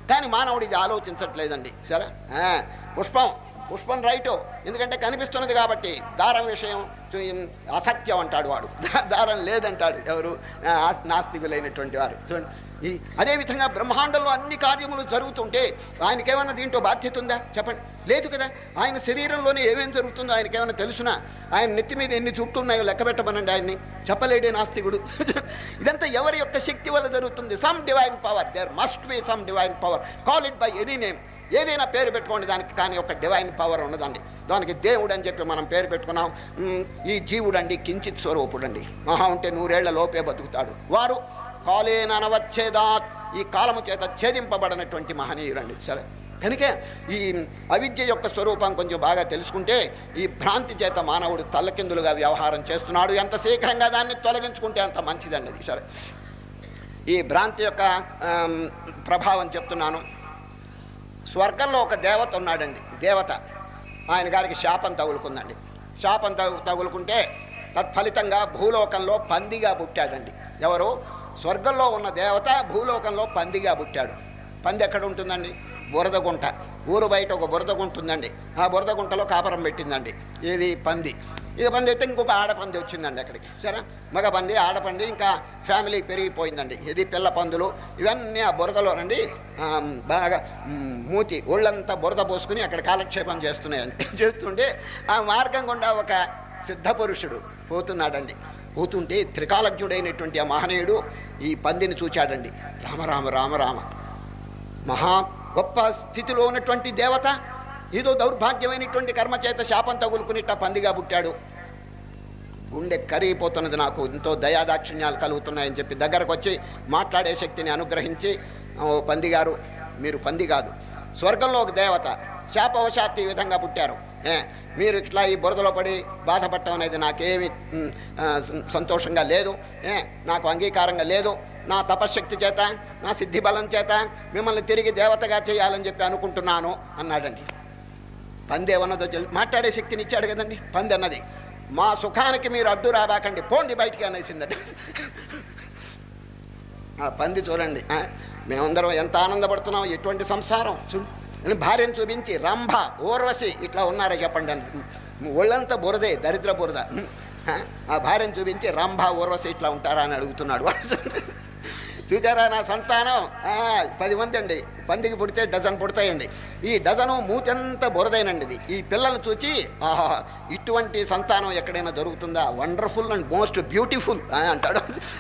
కానీ మానవుడు ఇది ఆలోచించట్లేదండి సరే ఆ, పుష్పం పుష్పం రైటు ఎందుకంటే కనిపిస్తున్నది కాబట్టి దారం విషయం చూ- అసత్యం అంటాడు వాడు దా- దారం లేదంటాడు ఎవరు ఆ, ఆస్- నాస్తికులైనటువంటి వారు చూడండి ఈ అదేవిధంగా బ్రహ్మాండంలో అన్ని కార్యములు జరుగుతుంటే ఆయనకేమన్నా దీంట్లో బాధ్యత ఉందా చెప్పండి లేదు కదా ఆయన శరీరంలోనే ఏమేం జరుగుతుందో ఆయనకేమైనా తెలుసునా ఆయన నెత్తి మీద ఎన్ని చుట్టూ ఉన్నాయో లెక్క పెట్టమనండి ఆయన్ని చెప్పలేడే నాస్తికుడు ఇదంతా ఎవరి యొక్క శక్తి వల్ల జరుగుతుంది some divine power there must be some divine power call it by any name ఏదైనా పేరు పెట్టుకోండి దానికి కానీ ఒక డివైన్ పవర్ ఉన్నదండి దానికి దేవుడు అని చెప్పి మనం పేరు పెట్టుకున్నాం మ్, ఈ జీవుడు అండి కించిత్ స్వరూపుడు అండి మహా ఉంటే నూరేళ్ల లోపే బతుకుతాడు వారు కాలేనవచ్చేదాత్ ఈ కాలము చేత ఛేదింపబడినటువంటి మహనీయురండి సరే కనుక ఈ అవిద్య యొక్క స్వరూపం కొంచెం బాగా తెలుసుకుంటే ఈ భ్రాంతి చేత మానవుడు తల్లకిందులుగా వ్యవహారం చేస్తున్నాడు ఎంత శీఘ్రంగా దాన్ని తొలగించుకుంటే అంత మంచిదండి అది సరే ఈ భ్రాంతి యొక్క ఆమ్, ప్రభావం చెప్తున్నాను స్వర్గంలో ఒక దేవత ఉన్నాడండి దేవత ఆయన గారికి శాపం తగులుకుందండి శాపం తగు తగులుకుంటే తత్ఫలితంగా భూలోకంలో పందిగా పుట్టాడండి ఎవరు స్వర్గంలో ఉన్న దేవత భూలోకంలో పందిగా పుట్టాడు పంది ఎక్కడ ఉంటుందండి బురద గుంట ఊరు బయట ఒక బురద గుంట ఉందండి ఆ బురద గుంటలో కాపరం పెట్టిందండి ఇది పంది ఇక పంది అయితే ఇంకొక ఆడపంది వచ్చిందండి అక్కడికి సరే మగ పంది ఆడపంది ఇంకా ఫ్యామిలీ పెరిగిపోయిందండి ఇది పిల్ల పందులు ఇవన్నీ ఆ బురదలోనండి ఆ, బాగా మ్, మూతి ఒళ్ళంతా బురద పోసుకుని అక్కడ కాలక్షేపం చేస్తున్నాయండి చేస్తుంటే ఆ మార్గం గుండా ఒక సిద్ధ పురుషుడు పోతున్నాడండి పోతుంటే త్రికాలజ్ఞుడైనటువంటి ఆ మహనీయుడు ఈ పందిని చూచాడండి రామ రామ రామ రామ మహా గొప్ప స్థితిలో ఉన్నటువంటి దేవత ఏదో దౌర్భాగ్యమైనటువంటి కర్మ చేత శాపం తగులుకునిట్ట పందిగా పుట్టాడు గుండె కరిగిపోతున్నది నాకు ఎంతో దయాదాక్షిణ్యాలు కలుగుతున్నాయని చెప్పి దగ్గరకు వచ్చి మాట్లాడే శక్తిని అనుగ్రహించి "ఓ పంది గారు మీరు పంది కాదు స్వర్గంలో ఒక దేవత శాపవశాత్తు ఈ విధంగా పుట్టారు ఏ, మీరు ఇట్లా ఈ బురదలో పడి బాధపడటం అనేది నాకేమి మ్, ఆ, సం- సంతోషంగా లేదు ఏ, నాకు అంగీకారంగా లేదు నా తపశ్శక్తి చేత నా సిద్ధి బలం చేత మిమ్మల్ని తిరిగి దేవతగా చేయాలని చెప్పి అనుకుంటున్నాను అన్నాడండి పంది ఏమన్నదో తెలు మాట్లాడే శక్తిని ఇచ్చాడు కదండి పంది అన్నది మా సుఖానికి మీరు అడ్డు రాబాకండి పోండి బయటికి అనేసిందండి ఆ పంది చూడండి ఆ, మేమందరం ఎంత ఆనందపడుతున్నాం ఎటువంటి సంసారం చూ అని భార్యను చూపించి రంభ ఊర్వశి ఇట్లా ఉన్నారా చెప్పండి అని ఒళ్ళంతా బురదే దరిద్ర బురద ఆ, ఆ భార్యను చూపించి రంభ ఊర్వశి ఇట్లా ఉంటారా అని అడుగుతున్నాడు చూచారా నా సంతానం ఆ, పది మంది అండి పందికి పుడితే డజన్ పుడతాయండి ఈ డజను మూతంతా బురదైనండి ఇది ఈ పిల్లల్ని చూచి ఆహా ఇటువంటి సంతానం ఎక్కడైనా దొరుకుతుందా వండర్ఫుల్ అండ్ మోస్ట్ బ్యూటిఫుల్ అంటాడు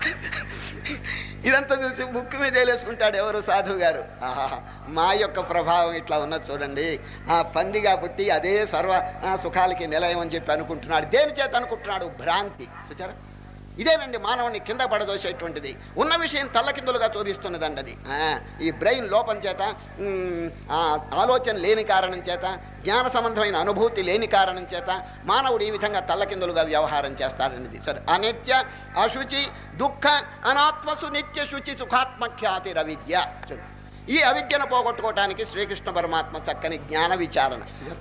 ఇదంతా చూసి ముక్కు మీద వేలేసుకుంటాడు ఎవరు సాధువు గారు ఆహా మా యొక్క ప్రభావం ఇట్లా ఉన్నది చూడండి ఆ పందిగా పుట్టి అదే సర్వ ఆ, సుఖాలకి నిలయం అని చెప్పి అనుకుంటున్నాడు దేని చేత అనుకుంటున్నాడు భ్రాంతి చూచారా ఇదేనండి మానవుని కింద పడదోసేటువంటిది ఉన్న విషయం తల్లకిందులుగా చూపిస్తున్నదండి అది ఆ, ఈ బ్రెయిన్ లోపం చేత మ్, ఆ, ఆలోచన లేని కారణం చేత జ్ఞాన సంబంధమైన అనుభూతి లేని కారణం చేత మానవుడు ఈ విధంగా తల్లకిందులుగా వ్యవహారం చేస్తాడనేది సరే అనిత్య అశుచి దుఃఖ అనాత్మసు నిత్య శుచి సుఖాత్మఖ్యాతి రవిద్య చూడు. ఈ అవిద్యను పోగొట్టుకోవటానికి శ్రీకృష్ణ పరమాత్మ చక్కని జ్ఞాన విచారణ చూసారా?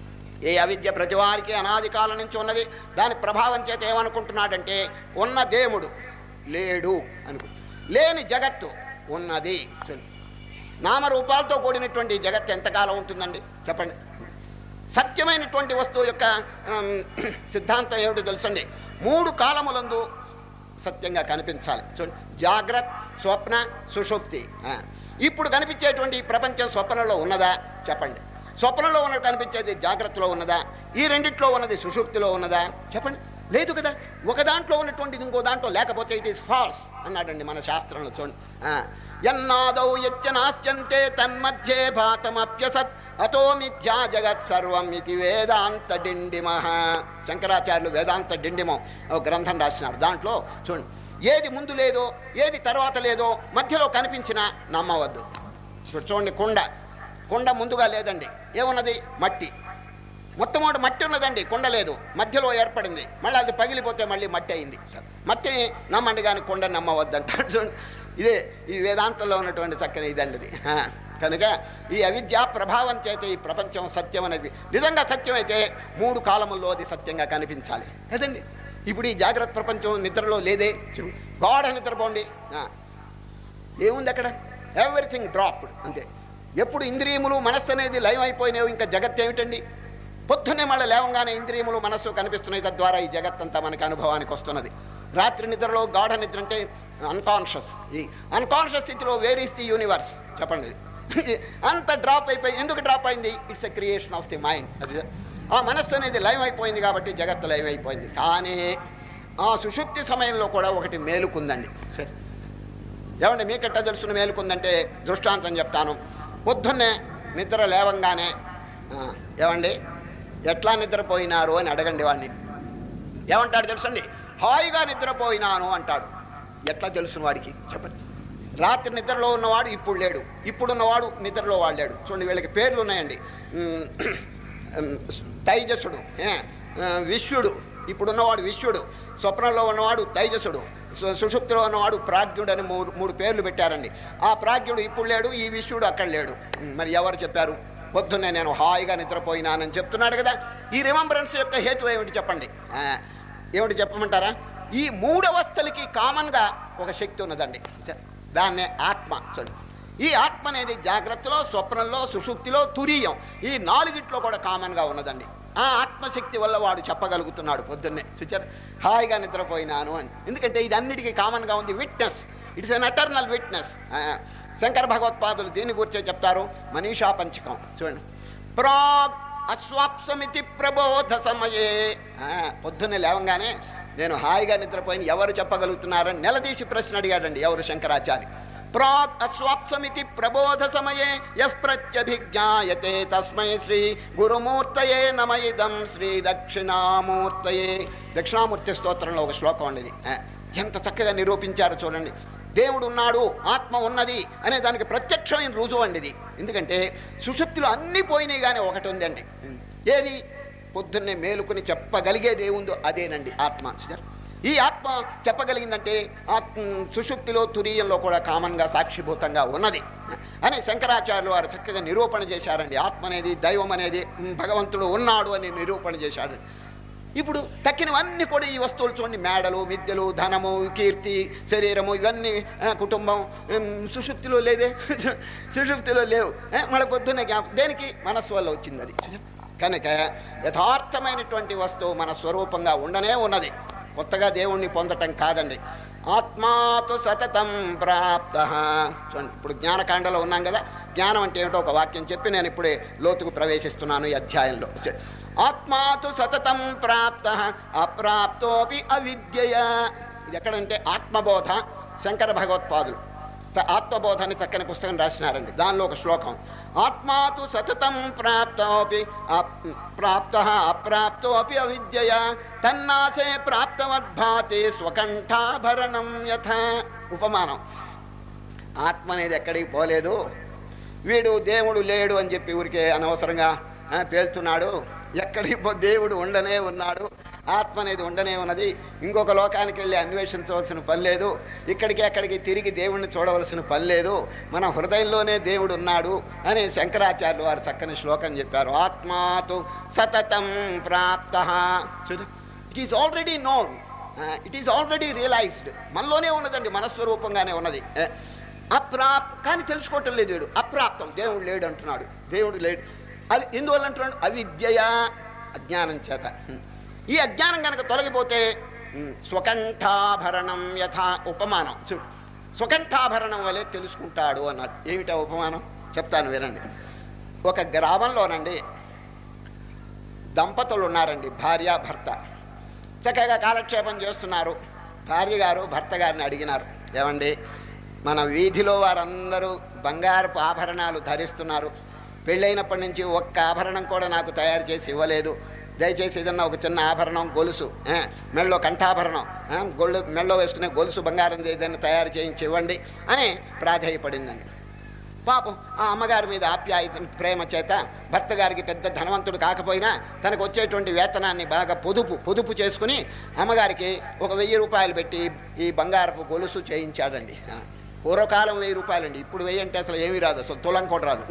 ఏ అవిద్య ప్రతివారికి అనాది కాలం నుంచి ఉన్నది దాని ప్రభావం చేత ఏమనుకుంటున్నాడంటే ఉన్న దేవుడు లేడు అనుకు లేని జగత్తు ఉన్నది చూడు. నామరూపాలతో కూడినటువంటి ఈ జగత్తు ఎంతకాలం ఉంటుందండి చెప్పండి సత్యమైనటువంటి వస్తువు యొక్క ఉమ్, సిద్ధాంతం ఏమిటో తెలుసండి మూడు కాలములందు సత్యంగా కనిపించాలి చూడండి జాగ్రత్త స్వప్న సుషుప్తి ఆ. ఇప్పుడు కనిపించేటువంటి ఈ ప్రపంచం స్వప్నంలో ఉన్నదా చెప్పండి స్వప్నంలో ఉన్నది కనిపించేది జాగ్రత్తలో ఉన్నదా ఈ రెండిట్లో ఉన్నది సుషుప్తిలో ఉన్నదా చెప్పండి లేదు కదా ఒక దాంట్లో ఉన్నటువంటిది ఇంకో దాంట్లో లేకపోతే ఇట్ ఈస్ ఫాల్స్ అన్నాడండి మన శాస్త్రంలో చూడండి ఆ. యన్నాదౌ యచ్చ నాస్యంతే తన్మధ్యే భాతమప్యసత్ అతో మిథ్యా జగత్ సర్వం ఇది వేదాంత డిండిమః శంకరాచార్యులు వేదాంత డిండిమం ఒక గ్రంథం రాసినారు దాంట్లో చూడండి ఏది ముందు లేదో ఏది తర్వాత లేదో మధ్యలో కనిపించినా నమ్మవద్దు ఇప్పుడు చూడండి కొండ కొండ ముందుగా లేదండి ఏమున్నది మట్టి మొట్టమొదటి మట్టి ఉన్నదండి కొండ లేదు మధ్యలో ఏర్పడింది మళ్ళీ అది పగిలిపోతే మళ్ళీ మట్టి అయింది మట్టిని నమ్మండి కానీ కొండ నమ్మవద్దంటాడు చూడండి ఇదే ఈ వేదాంతంలో ఉన్నటువంటి చక్కని ఇదండి ఇది ఆ, కనుక ఈ అవిద్యా ప్రభావం చేత ఈ ప్రపంచం సత్యం అనేది నిజంగా సత్యం అయితే మూడు కాలముల్లో అది సత్యంగా కనిపించాలి కదండి ఇప్పుడు ఈ జాగ్రత్త ప్రపంచం నిద్రలో లేదే చూడు, గాఢ నిద్రపోండి ఆ, ఏముంది అక్కడ ఎవ్రీథింగ్ డ్రాప్డ్ అంతే ఎప్పుడు ఇంద్రియములు మనస్సు అనేది లయం అయిపోయినావు ఇంకా జగత్ ఏమిటండి పొద్దున్నే మళ్ళీ లేవంగానే ఇంద్రియములు మనస్సు కనిపిస్తున్నాయి తద్వారా ఈ జగత్తంతా మనకి అనుభవానికి వస్తున్నది రాత్రి నిద్రలో గాఢ నిద్ర అంటే అన్కాన్షియస్ ఈ అన్కాన్షియస్ స్థితిలో వేర్ ఈస్ ది యూనివర్స్ చెప్పండి అంత డ్రాప్ అయిపోయి ఎందుకు డ్రాప్ అయింది it's a creation of the mind అది ఆ మనస్సు అనేది లయం అయిపోయింది కాబట్టి జగత్తు లయం అయిపోయింది కానీ ఆ సుషుప్తి సమయంలో కూడా ఒకటి మేలుకుందండి సరే ఏమండి మీకెట్ట తెలుసున్న మేలుకుందంటే దృష్టాంతం చెప్తాను పొద్దున్నే నిద్ర లేవంగానే ఆ, ఏమండి ఎట్లా నిద్రపోయినారు అని అడగండి వాడిని ఏమంటాడు తెలుసండి హాయిగా నిద్రపోయినాను అంటాడు ఎట్లా తెలుసు వాడికి చెప్పండి రాత్రి నిద్రలో ఉన్నవాడు ఇప్పుడు లేడు ఇప్పుడు ఉన్నవాడు నిద్రలో వాడు లేడు చూడండి వీళ్ళకి పేర్లు ఉన్నాయండి ఉమ్, ఉమ్, తైజసుడు ఏ, ఆ, విశ్వడు ఇప్పుడు ఉన్నవాడు విశ్వడు స్వప్నంలో ఉన్నవాడు తైజసుడు సు- సుషుప్తిలో ఉన్నవాడు ప్రాజ్ఞుడు అని మూడు మూడు పేర్లు పెట్టారండి ఆ ప్రాజ్ఞుడు ఇప్పుడు లేడు ఈ విశ్వడు అక్కడ లేడు ఉమ్, మరి ఎవరు చెప్పారు పొద్దున్నే నేను హాయిగా నిద్రపోయినానని చెప్తున్నాడు కదా ఈ రిమంబరెన్స్ యొక్క హేతు ఏమిటి చెప్పండి ఆ, ఏమిటి చెప్పమంటారా ఈ మూడవస్థలకి కామన్గా ఒక శక్తి ఉన్నదండి సరే, దాన్నే ఆత్మ చూడండి ఈ ఆత్మ అనేది జాగ్రత్తలో స్వప్నంలో సుషుప్తిలో తురీయం ఈ నాలుగిట్లో కూడా కామన్గా ఉన్నదండి ఆ ఆత్మశక్తి వల్ల వాడు చెప్పగలుగుతున్నాడు పొద్దున్నే చూచారు హాయిగా నిద్రపోయినాను అని ఎందుకంటే ఇది అన్నిటికీ కామన్గా ఉంది witness it's an eternal witness Shankara భగవత్పాదులు దీని గురించే చెప్తారు మనీషా పంచకం చూడండి ప్రాగ్ అస్వాప్సమితి ప్రబోధ సమయే ఆ, పొద్దున్నే లేవంగానే నేను హాయిగా నిద్రపోయిన ఎవరు చెప్పగలుగుతున్నారని నిలదీసి ప్రశ్న అడిగాడండి ఎవరు శంకరాచార్య ప్రాక్ అస్వాప్సమితి ప్రబోధ సమయే యః ప్రత్యభిజ్ఞాయతే తస్మై శ్రీ గురుమూర్తయే నమ ఇదం శ్రీ దక్షిణామూర్తయే దక్షిణామూర్తి స్తోత్రంలో ఒక శ్లోకం అండి ఇది ఆ, ఎంత చక్కగా నిరూపించారు చూడండి దేవుడు ఉన్నాడు ఆత్మ ఉన్నది అనే దానికి ప్రత్యక్షమైన రుజువు అండి ఇది ఎందుకంటే సుషుప్తిలో అన్ని పోయినాయి కానీ ఒకటి ఉందండి ఏది పొద్దున్నే మేలుకుని చెప్పగలిగేది ఏముందో అదేనండి ఆత్మ చూసారా? ఈ ఆత్మ చెప్పగలిగిందంటే ఆత్మ సుషుప్తిలో తురీయంలో కూడా కామన్గా సాక్షిభూతంగా ఉన్నది అని శంకరాచార్యులు వారు చక్కగా నిరూపణ చేశారండి ఆత్మ అనేది దైవం అనేది ఉమ్, భగవంతుడు ఉన్నాడు అని నిరూపణ చేశాడు ఇప్పుడు తక్కినవన్నీ కూడా ఈ వస్తువులు చూడండి మేడలు మిద్దెలు ధనము కీర్తి శరీరము ఇవన్నీ ఆ, కుటుంబం ఉమ్, సుషుప్తిలో లేదే సుషుప్తిలో లేవు ఆ, మళ్ళీ పొద్దున్నే జ్ఞాప దేనికి మనస్సు వల్ల వచ్చింది అది కనుక యథార్థమైనటువంటి వస్తువు మన స్వరూపంగా ఉండనే ఉన్నది కొత్తగా దేవుణ్ణి పొందటం కాదండి ఆత్మాతు సతతం ప్రాప్త చూడండి ఇప్పుడు జ్ఞానకాండలో ఉన్నాం కదా జ్ఞానం అంటే ఏమిటో ఒక వాక్యం చెప్పి నేను ఇప్పుడే లోతుకు ప్రవేశిస్తున్నాను ఈ అధ్యాయంలో ఆత్మాతు సతతం ప్రాప్త అప్రాప్తోపి అవిద్యయ ఇది ఎక్కడంటే ఆత్మబోధ శంకర భగవత్పాదులు చ- ఆత్మబోధ అని చక్కని పుస్తకం రాసినారండి దానిలో ఒక శ్లోకం ఆత్మాతు సతతం ప్రాప్తోపి అప్- ప్రాప్త అప్రాప్తోపి అవిద్యయ తన్నాసే ప్రాప్తవద్భాతి స్వకంఠాభరణం యథ ఉపమానం ఆత్మ అనేది ఎక్కడికి పోలేదు వీడు దేవుడు లేడు అని చెప్పి ఊరికే అనవసరంగా ఆ, పేల్చున్నాడు ఎక్కడికి పో దేవుడు ఉండనే ఉన్నాడు ఆత్మ అనేది ఉండనే ఉన్నది ఇంకొక లోకానికి వెళ్ళి అన్వేషించవలసిన పని లేదు ఇక్కడికి అక్కడికి తిరిగి దేవుణ్ణి చూడవలసిన పని లేదు మన హృదయంలోనే దేవుడు ఉన్నాడు అని శంకరాచార్యులు వారు చక్కని శ్లోకం చెప్పారు ఆత్మాతు సతతం ప్రాప్త it is already known it is already realised మనలోనే ఉన్నదండి మనస్వరూపంగానే ఉన్నది ఆ, అప్రాప్ కానీ తెలుసుకోవటం లేదు వీడు అప్రాప్తం దేవుడు లేడు అంటున్నాడు దేవుడు లేడు అది ఎందువల్ల అంటున్నాడు అవిద్యయ అజ్ఞానం చేత ఈ అజ్ఞానం కనుక తొలగిపోతే ఉమ్, స్వకంఠాభరణం యథా ఉపమానం చూడు స్వకంఠాభరణం వలె తెలుసుకుంటాడు అన్నాడు ఏమిటా ఉపమానం చెప్తాను వినండి ఒక గ్రామంలోనండి దంపతులు ఉన్నారండి భార్య భర్త చక్కగా కాలక్షేపం చేస్తున్నారు భార్య గారు భర్త గారిని అడిగినారు ఏమండి మన వీధిలో వారందరూ బంగారపు ఆభరణాలు ధరిస్తున్నారు పెళ్ళైనప్పటి నుంచి ఒక్క ఆభరణం కూడా నాకు తయారు చేసి ఇవ్వలేదు దయచేసి ఏదన్నా ఒక చిన్న ఆభరణం గొలుసు ఆ, మెళ్ళో కంఠాభరణం ఆ, గొళ్ళు మెళ్ళో వేసుకునే గొలుసు బంగారం ఏదైనా తయారు చేయించి ఇవ్వండి అని ప్రాధేయపడిందండి పాపం ఆ అమ్మగారి మీద ఆప్యాయత ప్రేమ చేత భర్త గారికి పెద్ద ధనవంతుడు కాకపోయినా తనకు వచ్చేటువంటి వేతనాన్ని బాగా పొదుపు పొదుపు చేసుకుని అమ్మగారికి ఒక వెయ్యి రూపాయలు పెట్టి ఈ బంగారపు గొలుసు చేయించాడండి ఆ, పూర్వకాలం వెయ్యి రూపాయలండి ఇప్పుడు వెయ్యి అంటే అసలు ఏమీ రాదు అసలు తులం కూడా రాదు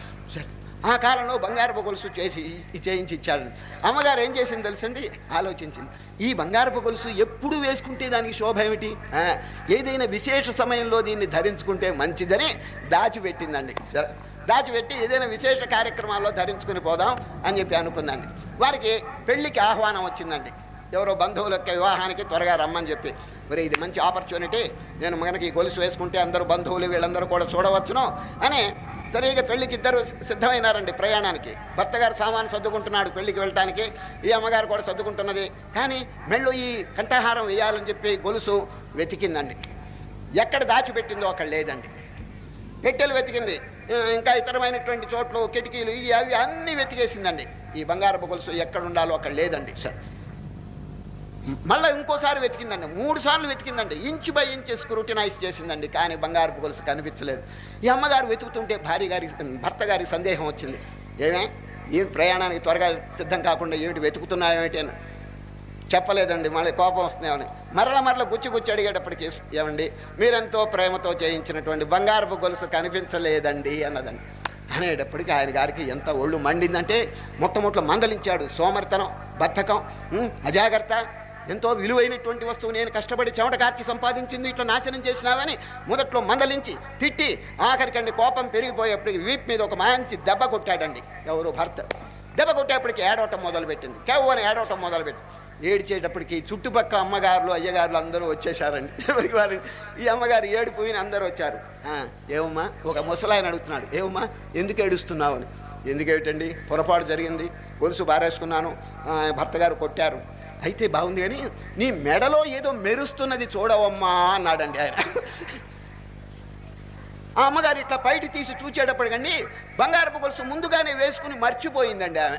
ఆ కాలంలో బంగారపు గొలుసు చేసి ఈ చేయించి ఇచ్చాడు అమ్మగారు ఏం చేసింది తెలుసండి ఆలోచించింది ఈ బంగారపు గొలుసు ఎప్పుడు వేసుకుంటే దానికి శోభ ఏమిటి ఆ, ఏదైనా విశేష సమయంలో దీన్ని ధరించుకుంటే మంచిదని దాచిపెట్టిందండి సరే దాచిపెట్టి ఏదైనా విశేష కార్యక్రమాల్లో ధరించుకుని పోదాం అని చెప్పి అనుకుందండి వారికి పెళ్లికి ఆహ్వానం వచ్చిందండి ఎవరో బంధువుల యొక్క వివాహానికి త్వరగా రమ్మని చెప్పి మరి ఇది మంచి ఆపర్చునిటీ నేను మనకి ఈ గొలుసు వేసుకుంటే అందరూ బంధువులు వీళ్ళందరూ కూడా చూడవచ్చును అని సరిగా పెళ్లికి ఇద్దరు సిద్ధమైనారండి ప్రయాణానికి భర్త గారు సామాను సర్దుకుంటున్నాడు పెళ్లికి వెళ్ళటానికి ఈ అమ్మగారు కూడా సర్దుకుంటున్నది కానీ మెళ్ళు ఈ కంఠహారం వేయాలని చెప్పి గొలుసు వెతికిందండి ఎక్కడ దాచిపెట్టిందో అక్కడ లేదండి పెట్టెలు వెతికింది ఆ, ఇంకా ఇతరమైనటువంటి చోట్లు కిటికీలు ఇవి అవి అన్నీ వెతికేసిందండి ఈ బంగారపు గొలుసు ఎక్కడ ఉండాలో అక్కడ లేదండి సార్ మళ్ళీ ఇంకోసారి వెతికిందండి మూడు సార్లు వెతికిందండి ఇంచు బై ఇంచు స్క్రూటినైజ్ చేసిందండి కానీ బంగారపు గొలుసు కనిపించలేదు ఈ అమ్మగారు వెతుకుతుంటే భార్య గారి భర్త గారి సందేహం వచ్చింది ఏమే ఏమి ప్రయాణానికి త్వరగా సిద్ధం కాకుండా ఏమిటి వెతుకుతున్నాయేమిటి అని చెప్పలేదండి మళ్ళీ కోపం వస్తున్నాయని మరల మరల గుచ్చి గుచ్చి అడిగేటప్పటికి ఏమండి మీరెంతో ప్రేమతో చేయించినటువంటి బంగారపు గొలుసు కనిపించలేదండి అన్నదండి అనేటప్పటికి ఆయన గారికి ఎంత ఒళ్ళు మండిందంటే మొట్టమొదట మందలించాడు సోమర్తనం బద్ధకం ఉం, అజాగ్రత్త ఎంతో విలువైనటువంటి వస్తువు నేను కష్టపడి చెమట కార్చి సంపాదించింది ఇట్లా నాశనం చేసినావని మొదట్లో మందలించి తిట్టి ఆఖరికండి కోపం పెరిగిపోయేప్పటికి వీప్ మీద ఒక మంచి దెబ్బ కొట్టాడండి ఎవరు భర్త దెబ్బ కొట్టేప్పటికి ఏడవటం మొదలుపెట్టింది కేవ్ అని ఏడవటం మొదలుపెట్టి ఏడిచేటప్పటికి చుట్టుపక్క అమ్మగారులు అయ్యగారులు అందరూ వచ్చేసారండి ఎవరికి వారు ఈ అమ్మగారు ఏడిపోయిన అందరూ వచ్చారు "ఆ, ఏమమ్మా ఒక ముసలాయన అడుగుతున్నాడు ఏమమ్మా ఎందుకు ఏడుస్తున్నావు అని ఎందుకు ఏమిటండి పొరపాటు జరిగింది గొలుసు బారేసుకున్నాను ఆ, భర్త గారు కొట్టారు అయితే బాగుంది కానీ నీ మెడలో ఏదో మెరుస్తున్నది చూడవమ్మా అన్నాడండి ఆయన ఆ అమ్మగారు ఇట్లా బయట తీసి చూచేటప్పటికండి బంగారపు గొలుసు ముందుగానే వేసుకుని మర్చిపోయిందండి ఆమె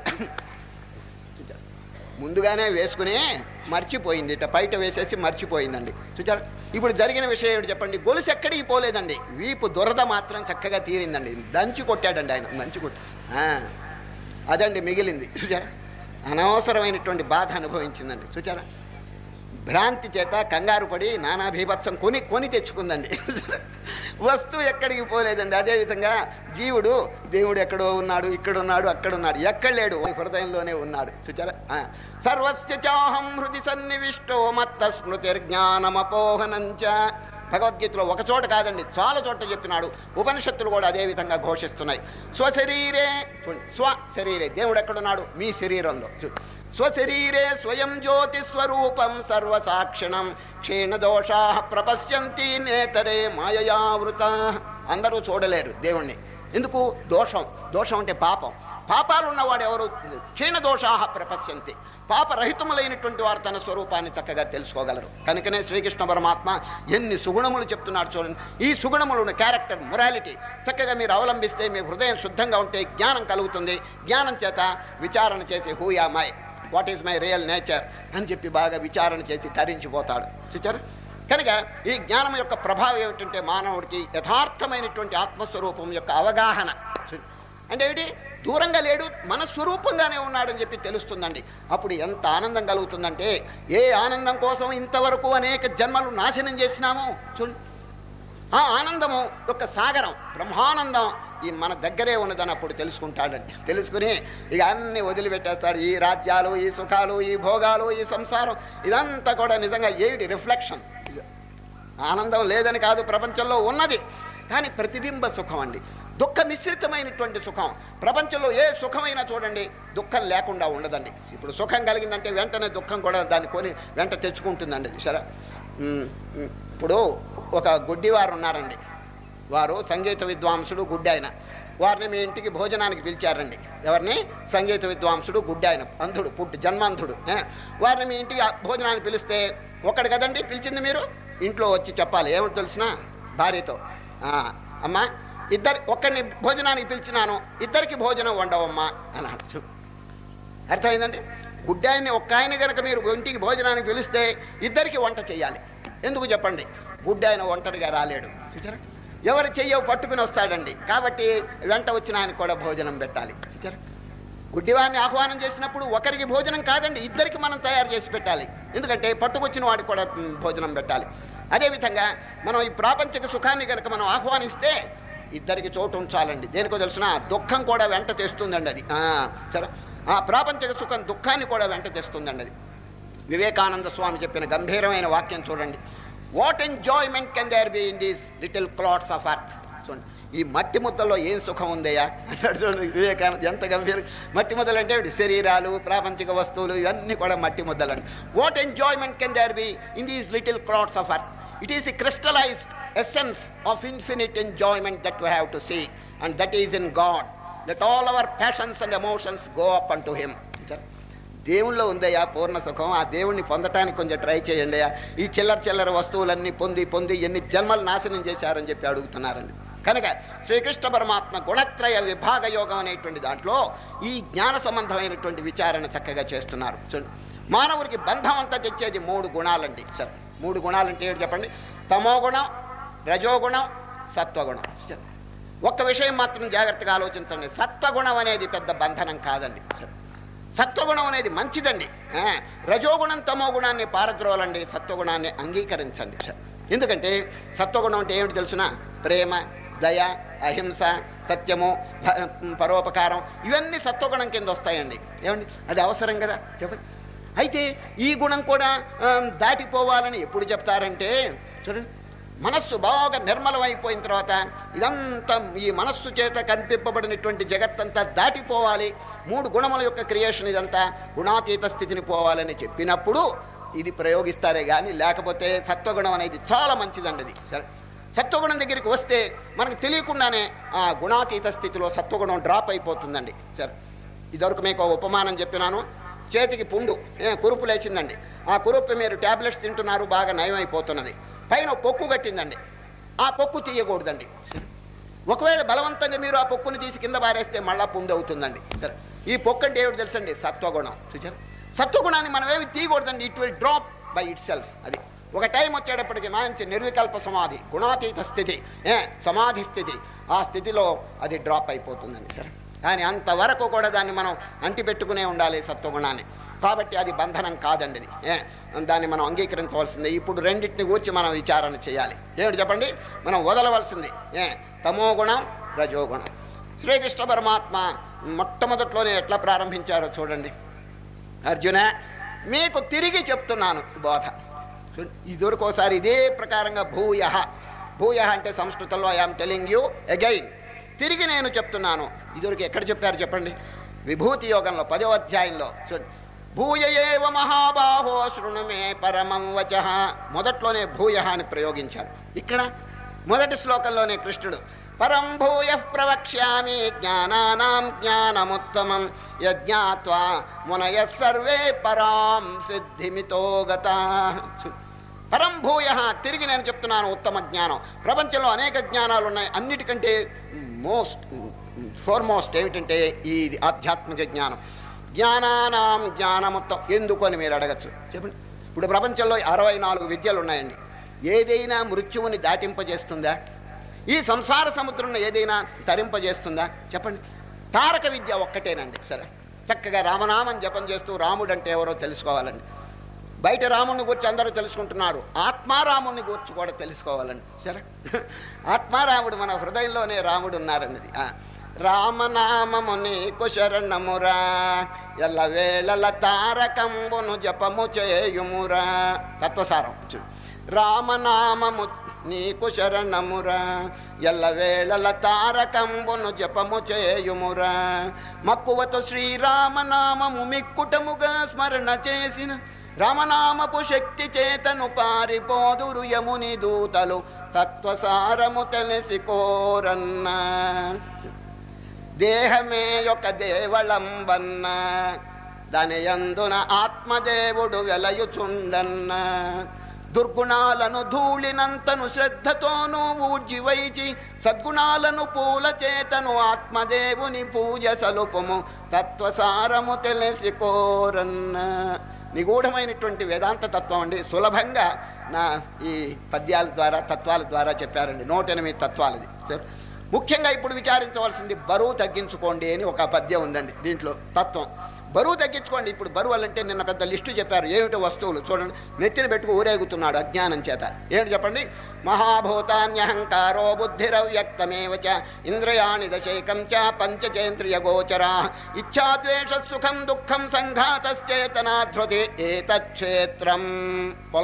ముందుగానే వేసుకుని మర్చిపోయింది ఇట్లా బయట వేసేసి మర్చిపోయిందండి చూచారా ఇప్పుడు జరిగిన విషయం ఏమిటి చెప్పండి గొలుసు ఎక్కడికి పోలేదండి వీపు దురద మాత్రం చక్కగా తీరిందండి దంచి కొట్టాడండి ఆయన దంచి కొట్టి ఆ, అదండి మిగిలింది చూచారా అనవసరమైనటువంటి బాధ అనుభవించిందండి చూచారా భ్రాంతి చేత కంగారు పడి నానా భీభత్సం కొని కొని తెచ్చుకుందండి వస్తువు ఎక్కడికి పోలేదండి అదేవిధంగా జీవుడు దేవుడు ఎక్కడో ఉన్నాడు ఇక్కడ ఉన్నాడు అక్కడ ఉన్నాడు ఎక్కడ లేడు ఈ హృదయంలోనే ఉన్నాడు చూచారా ఆ. సర్వస్య చాహం హృది సన్నివిష్టో మత్త స్మృతిర్జ్ఞానమపోహనంచ భగవద్గీతలో ఒక చోట కాదండి చాలా చోట్ల చెప్పినాడు ఉపనిషత్తులు కూడా అదే విధంగా ఘోషిస్తున్నాయి స్వశరీరే చూడండి, స్వ శరీరే దేవుడు ఎక్కడున్నాడు మీ శరీరంలో చూడు స్వశరీరే స్వయం జ్యోతి స్వరూపం సర్వసాక్షిణం క్షీణదోషా ప్రపశ్యంతి నేతరే మాయయావృత అందరూ చూడలేరు దేవుణ్ణి ఎందుకు దోషం దోషం అంటే పాపం పాపాలు ఉన్నవాడు ఎవరు క్షీణదోషా ప్రపశ్యంతి పాపరహితములైనటువంటి వారు తన స్వరూపాన్ని చక్కగా తెలుసుకోగలరు కనుకనే శ్రీకృష్ణ పరమాత్మ ఎన్ని సుగుణములు చెప్తున్నాడు చూడండి ఈ సుగుణములను క్యారెక్టర్ మొరాలిటీ చక్కగా మీరు అవలంబిస్తే మీ హృదయం శుద్ధంగా ఉంటే జ్ఞానం కలుగుతుంది జ్ఞానం చేత విచారణ చేసి who am I what is my real nature అని చెప్పి బాగా విచారణ చేసి తరించిపోతాడు చూచారు కనుక ఈ జ్ఞానం యొక్క ప్రభావం ఏమిటంటే మానవుడికి యథార్థమైనటువంటి ఆత్మస్వరూపం యొక్క అవగాహన చూ- అంటే ఏమిటి దూరంగా లేడు మన స్వరూపంగానే ఉన్నాడని చెప్పి తెలుస్తుందండి అప్పుడు ఎంత ఆనందం కలుగుతుందంటే ఏ ఆనందం కోసం ఇంతవరకు అనేక జన్మలు నాశనం చేసినామో చూడండి ఆ ఆనందము యొక్క సాగరం బ్రహ్మానందం ఈ మన దగ్గరే ఉన్నదని అప్పుడు తెలుసుకుంటాడండి తెలుసుకుని ఇక అన్ని వదిలిపెట్టేస్తాడు ఈ రాజ్యాలు ఈ సుఖాలు ఈ భోగాలు ఈ సంసారం ఇదంతా కూడా నిజంగా ఏమిటి రిఫ్లెక్షన్ ఆనందం లేదని కాదు ప్రపంచంలో ఉన్నది కానీ ప్రతిబింబ సుఖం అండి దుఃఖ మిశ్రితమైనటువంటి సుఖం ప్రపంచంలో ఏ సుఖమైనా చూడండి దుఃఖం లేకుండా ఉండదండి ఇప్పుడు సుఖం కలిగిందంటే వెంటనే దుఃఖం కూడా దాన్ని కొని వెంట తెచ్చుకుంటుందండి సరే ఇప్పుడు ఒక గుడ్డివారు ఉన్నారండి వారు సంగీత విద్వాంసుడు గుడ్డి ఆయన వారిని మీ ఇంటికి భోజనానికి పిలిచారండి ఎవరిని సంగీత విద్వాంసుడు గుడ్డి ఆయన అంధుడు పుట్టి జన్మాంధుడు ఏ? వారిని మీ ఇంటికి ఆ భోజనానికి పిలిస్తే ఒకడు కదండి పిలిచింది మీరు ఇంట్లో వచ్చి చెప్పాలి ఏమిటి తెలిసిన భార్యతో "ఆ, అమ్మా ఇద్దరి ఒక్కడిని భోజనానికి పిలిచినాను ఇద్దరికి భోజనం వండవమ్మా అని అనొచ్చు అర్థమైందండి గుడ్డాయిని ఒక్క ఆయన కనుక మీరు ఇంటికి భోజనానికి పిలిస్తే ఇద్దరికి వంట చేయాలి ఎందుకు చెప్పండి గుడ్డాయన ఒంటరిగా రాలేడు చూచారా ఎవరు చెయ్యవు పట్టుకుని వస్తాడండి కాబట్టి వెంట వచ్చిన ఆయనకు కూడా భోజనం పెట్టాలి చూచారా గుడ్డివారిని ఆహ్వానం చేసినప్పుడు ఒకరికి భోజనం కాదండి ఇద్దరికి మనం తయారు చేసి పెట్టాలి ఎందుకంటే పట్టుకొచ్చిన వాడికి కూడా మ్, భోజనం పెట్టాలి అదేవిధంగా మనం ఈ ప్రాపంచిక సుఖాన్ని కనుక మనం ఆహ్వానిస్తే ఇద్దరికి చోటు ఉంచాలండి దేనికో తెలుసిన దుఃఖం కూడా వెంట తెస్తుందండి అది ఆ, సరే ఆ ప్రాపంచిక సుఖం దుఃఖాన్ని కూడా వెంట తెస్తుందండి అది వివేకానంద స్వామి చెప్పిన గంభీరమైన వాక్యం చూడండి what enjoyment can there be in these little clods of earth చూడండి ఈ మట్టి ముద్దలో ఏం సుఖం ఉందయ్యా అంటాడు చూడండి వివేకానంద ఎంత గంభీర మట్టి ముద్దలు అంటే ఏమిటి? శరీరాలు ప్రాపంచిక వస్తువులు ఇవన్నీ కూడా మట్టి ముద్దలండి what enjoyment can there be in these little clods of earth it is the crystallised essence of infinite enjoyment that we have to see and that is in God let all our passions and emotions go up and to him దేవుళ్ళో ఉందయ్యా పూర్ణ సుఖం ఆ దేవుణ్ణి పొందటానికి కొంచెం try చేయండి ఈ చిల్లర చిల్లర వస్తువులన్నీ పొంది పొంది ఎన్ని జన్మలు నాశనం చేశారని చెప్పి అడుగుతున్నారండి కనుక శ్రీకృష్ణ పరమాత్మ గుణత్రయ విభాగ యోగం అనేటువంటి దాంట్లో ఈ జ్ఞాన సంబంధమైనటువంటి విచారణ చక్కగా చేస్తున్నారు చూడండి మానవుడికి బంధం అంతా తెచ్చేది మూడు గుణాలండి సార్ మూడు గుణాలంటే ఏంటి చెప్పండి తమో గుణం రజోగుణం సత్వగుణం సరే. ఒక్క విషయం మాత్రం జాగ్రత్తగా ఆలోచించండి సత్వగుణం అనేది పెద్ద బంధనం కాదండి సత్వగుణం అనేది మంచిదండి ఆ, రజోగుణం తమో గుణాన్ని పారద్రోలండి సత్వగుణాన్ని అంగీకరించండి ఎందుకంటే సత్వగుణం అంటే ఏమిటి తెలుసిన ప్రేమ దయ అహింస సత్యము భ- పరోపకారం ఇవన్నీ సత్వగుణం కింద వస్తాయండి ఏమండి అది అవసరం కదా చెప్పండి అయితే ఈ గుణం కూడా ఆ, దాటిపోవాలని ఎప్పుడు చెప్తారంటే చూడండి మనస్సు బాగా నిర్మలమైపోయిన తర్వాత ఇదంతా ఈ మనస్సు చేత కనిపింపబడినటువంటి జగత్తంతా దాటిపోవాలి మూడు గుణముల యొక్క క్రియేషన్ ఇదంతా గుణాతీత స్థితిని పోవాలని చెప్పినప్పుడు ఇది ప్రయోగిస్తారే కానీ లేకపోతే సత్వగుణం అనేది చాలా మంచిదండి అది సరే సత్వగుణం దగ్గరికి వస్తే మనకు తెలియకుండానే ఆ గుణాతీత స్థితిలో సత్వగుణం డ్రాప్ అయిపోతుందండి సరే ఇదివరకు మీకు ఒక ఉపమానం చెప్పినాను చేతికి పుండు ఏ, కురుపు లేచిందండి ఆ కురుపు మీరు ట్యాబ్లెట్స్ తింటున్నారు బాగా నయం అయిపోతున్నది పైన ఒక పొక్కు కట్టిందండి ఆ పొక్కు తీయకూడదండి ఒకవేళ బలవంతంగా మీరు ఆ పొక్కుని తీసి కింద పారేస్తే మళ్ళా పుండు అవుతుందండి సరే ఈ పొక్కు అంటే ఏమిటి తెలుసండి సత్వగుణం చూచారు సత్వగుణాన్ని మనం ఏమి తీయకూడదండి it will drop by itself అది ఒక టైం వచ్చేటప్పటికి మంచి నిర్వికల్ప సమాధి గుణాతీత స్థితి ఏ సమాధి స్థితి ఆ స్థితిలో అది డ్రాప్ అయిపోతుందండి సరే కానీ అంతవరకు కూడా దాన్ని మనం అంటిపెట్టుకునే ఉండాలి సత్వగుణాన్ని కాబట్టి అది బంధనం కాదండి అది ఏ దాన్ని మనం అంగీకరించవలసిందే ఇప్పుడు రెండింటిని గూర్చి మనం విచారణ చేయాలి ఏమిటి చెప్పండి మనం వదలవలసింది ఏ తమో గుణం రజోగుణం శ్రీకృష్ణ పరమాత్మ మొట్టమొదట్లోనే ఎట్లా ప్రారంభించారో చూడండి అర్జున మీకు తిరిగి చెప్తున్నాను ఈ బోధ ఇదివరకు ఒకసారి ఇదే ప్రకారంగా భూయ భూయ అంటే సంస్కృతంలో ఐఆమ్ టెలింగ్ యూ అగైన్ తిరిగి నేను చెప్తున్నాను ఇదివరకు ఎక్కడ చెప్పారు చెప్పండి విభూతి యోగంలో పదో అధ్యాయంలో చూడండి భూయ ఏవ మహాబాహో శృణు మే పరమం వచ మొదట్లోనే భూయ అని ప్రయోగించారు ఇక్కడ మొదటి శ్లోకంలోనే కృష్ణుడు పరం భూయ ప్రవక్ష్యామి జ్ఞానానాం జ్ఞానముత్తమం యజ్ఞాత్వా మునయ సర్వే పరాం సిద్ధిమితో గత పరం భూయ తిరిగి నేను చెప్తున్నాను ఉత్తమ జ్ఞానం ప్రపంచంలో అనేక జ్ఞానాలు ఉన్నాయి అన్నిటికంటే మోస్ట్ ఫోర్మోస్ట్ ఏమిటంటే ఈ ఆధ్యాత్మిక జ్ఞానం జ్ఞానానాం జ్ఞానముత్తం ఎందుకు అని మీరు అడగచ్చు చెప్పండి ఇప్పుడు ప్రపంచంలో అరవై నాలుగు విద్యలు ఉన్నాయండి ఏదైనా మృత్యువుని దాటింపజేస్తుందా ఈ సంసార సముద్రంలో ఏదైనా తరింపజేస్తుందా చెప్పండి తారక విద్య ఒక్కటేనండి సరే చక్కగా రామనామం జపం చేస్తూ రాముడు అంటే ఎవరో తెలుసుకోవాలండి బయట రాముడిని గురించి అందరూ తెలుసుకుంటున్నారు ఆత్మారాముడిని గురించి కూడా తెలుసుకోవాలండి సరే ఆత్మారాముడు మన హృదయంలోనే రాముడు ఉన్నారన్నది ఆ, రామనామము నీకు శరణమురా ఎల్ల వేళల తారకంబును జపము చేయుమురా తత్వసారం చూడు రామనామము నీకు శరణమురా ఎల్ల వేళల తారకంబును జపము చేయుమురా మక్కువతో శ్రీరామనామము మిక్కుటముగా స్మరణ చేసిన రామనామపు శక్తి చేతను పారిపోదురు యముని దూతలు తత్వసారము తెలిసి కోరన్నా దేహమే ఒక దేవళంబన్న దాని యందున ఆత్మదేవుడు వెలయుచుండన్న దుర్గుణాలను ధూళినంతను శ్రద్ధతోనూ ఊర్జివైచి సద్గుణాలను పూల చేతను ఆత్మదేవుని పూజ సలుపము తత్వసారము తెలిసి కోరన్న నిగూఢమైనటువంటి వేదాంత తత్వం అండి సులభంగా నా ఈ పద్యాల ద్వారా తత్వాల ద్వారా చెప్పారండి నూట ఎనిమిది తత్వాలది సరే ముఖ్యంగా ఇప్పుడు విచారించవలసింది బరువు తగ్గించుకోండి అని ఒక పద్యం ఉందండి దీంట్లో తత్వం బరువు తగ్గించుకోండి ఇప్పుడు బరువు అంటే నిన్న పెద్ద లిస్టు చెప్పారు ఏమిటి వస్తువులు చూడండి నెత్తిన పెట్టుకు ఊరేగుతున్నాడు అజ్ఞానం చేత ఏమిటి చెప్పండి మహాభూతాన్యహంకారో బుద్ధిరవ్యక్తమేవ చ ఇంద్రియాణి దశైకం చ పంచచేంద్రియ గోచరా ఇచ్ఛాద్వేష సుఖం దుఃఖం సంఘాతశ్చేతనాధృతి ఏతక్షేత్రం పొలం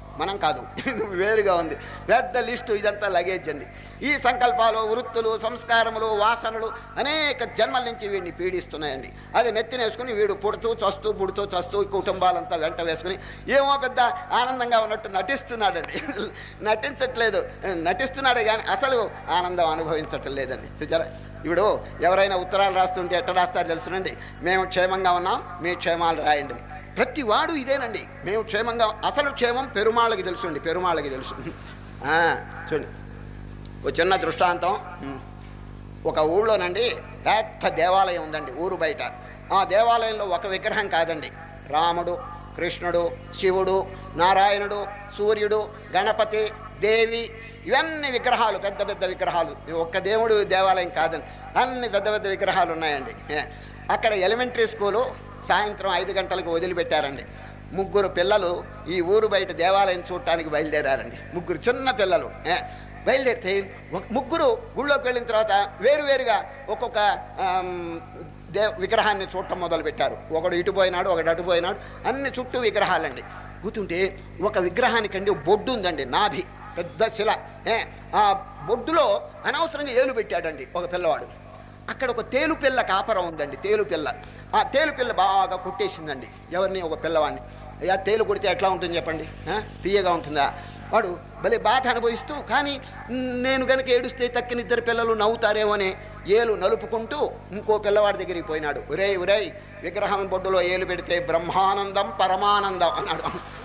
మనం కాదు వేరుగా ఉంది పెద్ద లిస్టు ఇదంతా లగేజ్ అండి ఈ సంకల్పాలు వృత్తులు సంస్కారములు వాసనలు అనేక జన్మల నుంచి వీడిని పీడిస్తున్నాయండి అది నెత్తినేసుకుని వీడు పుడుతూ చస్తూ పుడుతూ చస్తూ ఈ కుటుంబాలంతా వెంట వేసుకుని ఏమో పెద్ద ఆనందంగా ఉన్నట్టు నటిస్తున్నాడండి నటించట్లేదు నటిస్తున్నాడే కానీ అసలు ఆనందం అనుభవించటం లేదండి చూచారా ఇప్పుడు ఎవరైనా ఉత్తరాలు రాస్తుంటే ఎట్ట రాస్తారో తెలుసునండి మేము క్షేమంగా ఉన్నాం మీ క్షేమాలు రాయండి ప్రతి వాడు ఇదేనండి మేము క్షేమంగా అసలు క్షేమం పెరుమాళ్ళకి తెలుసుండి పెరుమాళ్ళకి తెలుసు ఆ, చూడండి ఒక చిన్న దృష్టాంతం ఒక ఊళ్ళోనండి పెద్ద దేవాలయం ఉందండి ఊరు బయట ఆ దేవాలయంలో ఒక విగ్రహం కాదండి రాముడు కృష్ణుడు శివుడు నారాయణుడు సూర్యుడు గణపతి దేవి ఇవన్నీ విగ్రహాలు పెద్ద పెద్ద విగ్రహాలు ఇది ఒక్క దేవుడు దేవాలయం కాదండి అన్ని పెద్ద పెద్ద విగ్రహాలు ఉన్నాయండి ఏ, అక్కడ ఎలిమెంటరీ స్కూలు సాయంత్రం ఐదు గంటలకు వదిలిపెట్టారండి ముగ్గురు పిల్లలు ఈ ఊరు బయట దేవాలయం చూడటానికి బయలుదేరారండి ముగ్గురు చిన్న పిల్లలు ఏ, బయలుదేరితే ఒక ముగ్గురు గుళ్ళోకి వెళ్ళిన తర్వాత వేరువేరుగా ఒక్కొక్క ఆమ్, దే విగ్రహాన్ని చూడటం మొదలు పెట్టారు ఒకడు ఇటు పోయినాడు ఒకడు అటు పోయినాడు అన్ని చుట్టూ విగ్రహాలండి కూతుంటే ఒక విగ్రహానికండి ఒక బొడ్డు ఉందండి నాభి పెద్ద శిల ఏ, ఆ బొడ్డులో అనవసరంగా ఏలు పెట్టాడండి ఒక పిల్లవాడు అక్కడ ఒక తేలు పిల్ల కాపరం ఉందండి తేలు పిల్ల ఆ తేలు పిల్ల బాగా కుట్టేసిందండి ఎవరిని ఒక పిల్లవాడిని అయ్యా తేలు కొడితే ఎట్లా ఉంటుంది చెప్పండి ఆ? తీయగా ఉంటుందా వాడు భలే బాధ అనుభవిస్తూ కానీ "మ్, నేను కనుక ఏడుస్తే తక్కిన ఇద్దరు పిల్లలు నవ్వుతారేమో అని ఏలు నలుపుకుంటూ ఇంకో పిల్లవాడి దగ్గరికి పోయినాడు ఒరేయ్ ఒరేయ్ విగ్రహం బొడ్డులో ఏలు పెడితే బ్రహ్మానందం పరమానందం అన్నాడు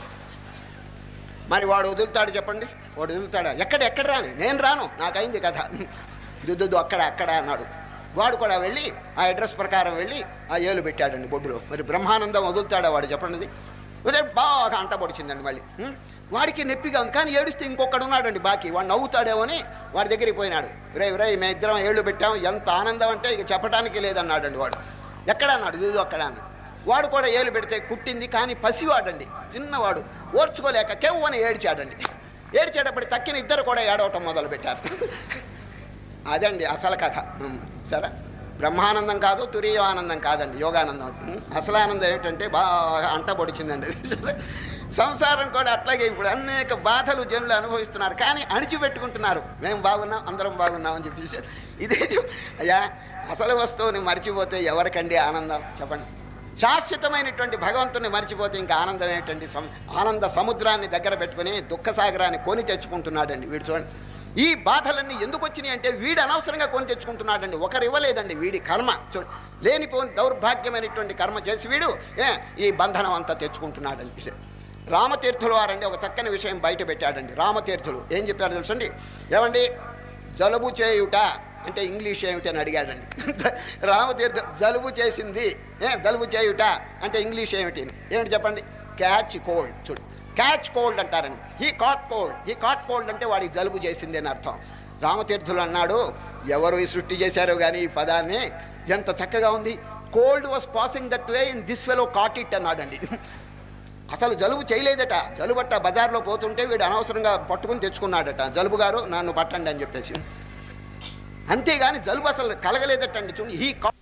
మరి వాడు వదులుతాడు చెప్పండి వాడు వదులుతాడా ఎక్కడ ఎక్కడ రాని నేను రాను నాకైంది కథ దుద్దు అక్కడ అక్కడ అన్నాడు వాడు కూడా వెళ్ళి ఆ అడ్రస్ ప్రకారం వెళ్ళి ఆ ఏలు పెట్టాడండి బొడ్డులో మరి బ్రహ్మానందం వదులుతాడా వాడు చెప్పండి అది ఉదయ బాగా అంట పొడిచిందండి మళ్ళీ ఉం? వాడికి నొప్పిగా ఉంది కానీ ఏడుస్తే ఇంకొకడు ఉన్నాడండి బాకీ వాడు నవ్వుతాడేమో అని వాడి దగ్గరికి పోయినాడు రే రే మేము ఇద్దరం ఏళ్ళు పెట్టాం ఎంత ఆనందం అంటే ఇక చెప్పడానికి లేదన్నాడండి వాడు ఎక్కడ అన్నాడు ఇది అక్కడ అన్నాడు వాడు కూడా ఏలు పెడితే కుట్టింది కానీ పసివాడండి చిన్నవాడు ఓర్చుకోలేక కెవ్వని ఏడ్చాడండి ఏడ్చేటప్పుడు తక్కిన ఇద్దరు కూడా ఏడవటం మొదలు పెట్టారు అదండి అసలు కథ ఉమ్, సరే బ్రహ్మానందం కాదు తురీయ ఆనందం కాదండి యోగానందం ఉమ్, అసలు ఆనందం ఏమిటంటే బాగా అంట పొడిచిందండి సంసారం కూడా అట్లాగే ఇప్పుడు అనేక బాధలు జనులు అనుభవిస్తున్నారు కానీ అణిచిపెట్టుకుంటున్నారు మేము బాగున్నాం అందరం బాగున్నాం అని చెప్పేసి ఇదే చెప్- అయ్యా అసలు వస్తువుని మర్చిపోతే ఎవరికండి ఆనందం చెప్పండి శాశ్వతమైనటువంటి భగవంతుని మర్చిపోతే ఇంకా ఆనందం ఏంటండి సం ఆనంద సముద్రాన్ని దగ్గర పెట్టుకుని దుఃఖ సాగరాన్ని కొని తెచ్చుకుంటున్నాడండి వీడు చూడండి ఈ బాధలన్నీ ఎందుకు వచ్చినాయి అంటే వీడు అనవసరంగా కొని తెచ్చుకుంటున్నాడండి ఒకరు ఇవ్వలేదండి వీడి కర్మ చూడండి లేనిపోని దౌర్భాగ్యమైనటువంటి కర్మ చేసి వీడు ఏ ఈ బంధనం అంతా తెచ్చుకుంటున్నాడండి రామతీర్థులు వారండి ఒక చక్కని విషయం బయట పెట్టాడండి రామతీర్థులు ఏం చెప్పారు తెలుసండి ఏమండి జలుబు చేయుట అంటే ఇంగ్లీష్ ఏమిటి అని అడిగాడండి రామతీర్థ జలుబు చేసింది ఏ జలుబు చేయుట అంటే ఇంగ్లీష్ ఏమిటి ఏమిటి చెప్పండి క్యాచ్ కోల్డ్ చూడు క్యాచ్ కోల్డ్ అంటారండి he caught cold he caught cold అంటే వాడికి జలుబు చేసింది అని అర్థం రామతీర్థులు అన్నాడు ఎవరు ఈ సృష్టి చేశారో కానీ ఈ పదాన్ని ఎంత చక్కగా ఉంది cold was passing that way in this fellow caught it అన్నాడండి అసలు జలుబు చేయలేదట జలుబట్ట బజార్లో పోతుంటే వీడు అనవసరంగా పట్టుకుని తెచ్చుకున్నాడట జలుబు గారు నన్ను పట్టండి అని చెప్పేసి అంతేగాని జలుబు అసలు కలగలేదటండి చూడండి ఈ కా-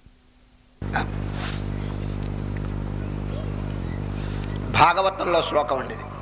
భాగవతంలో శ్లోకం అండి ఇది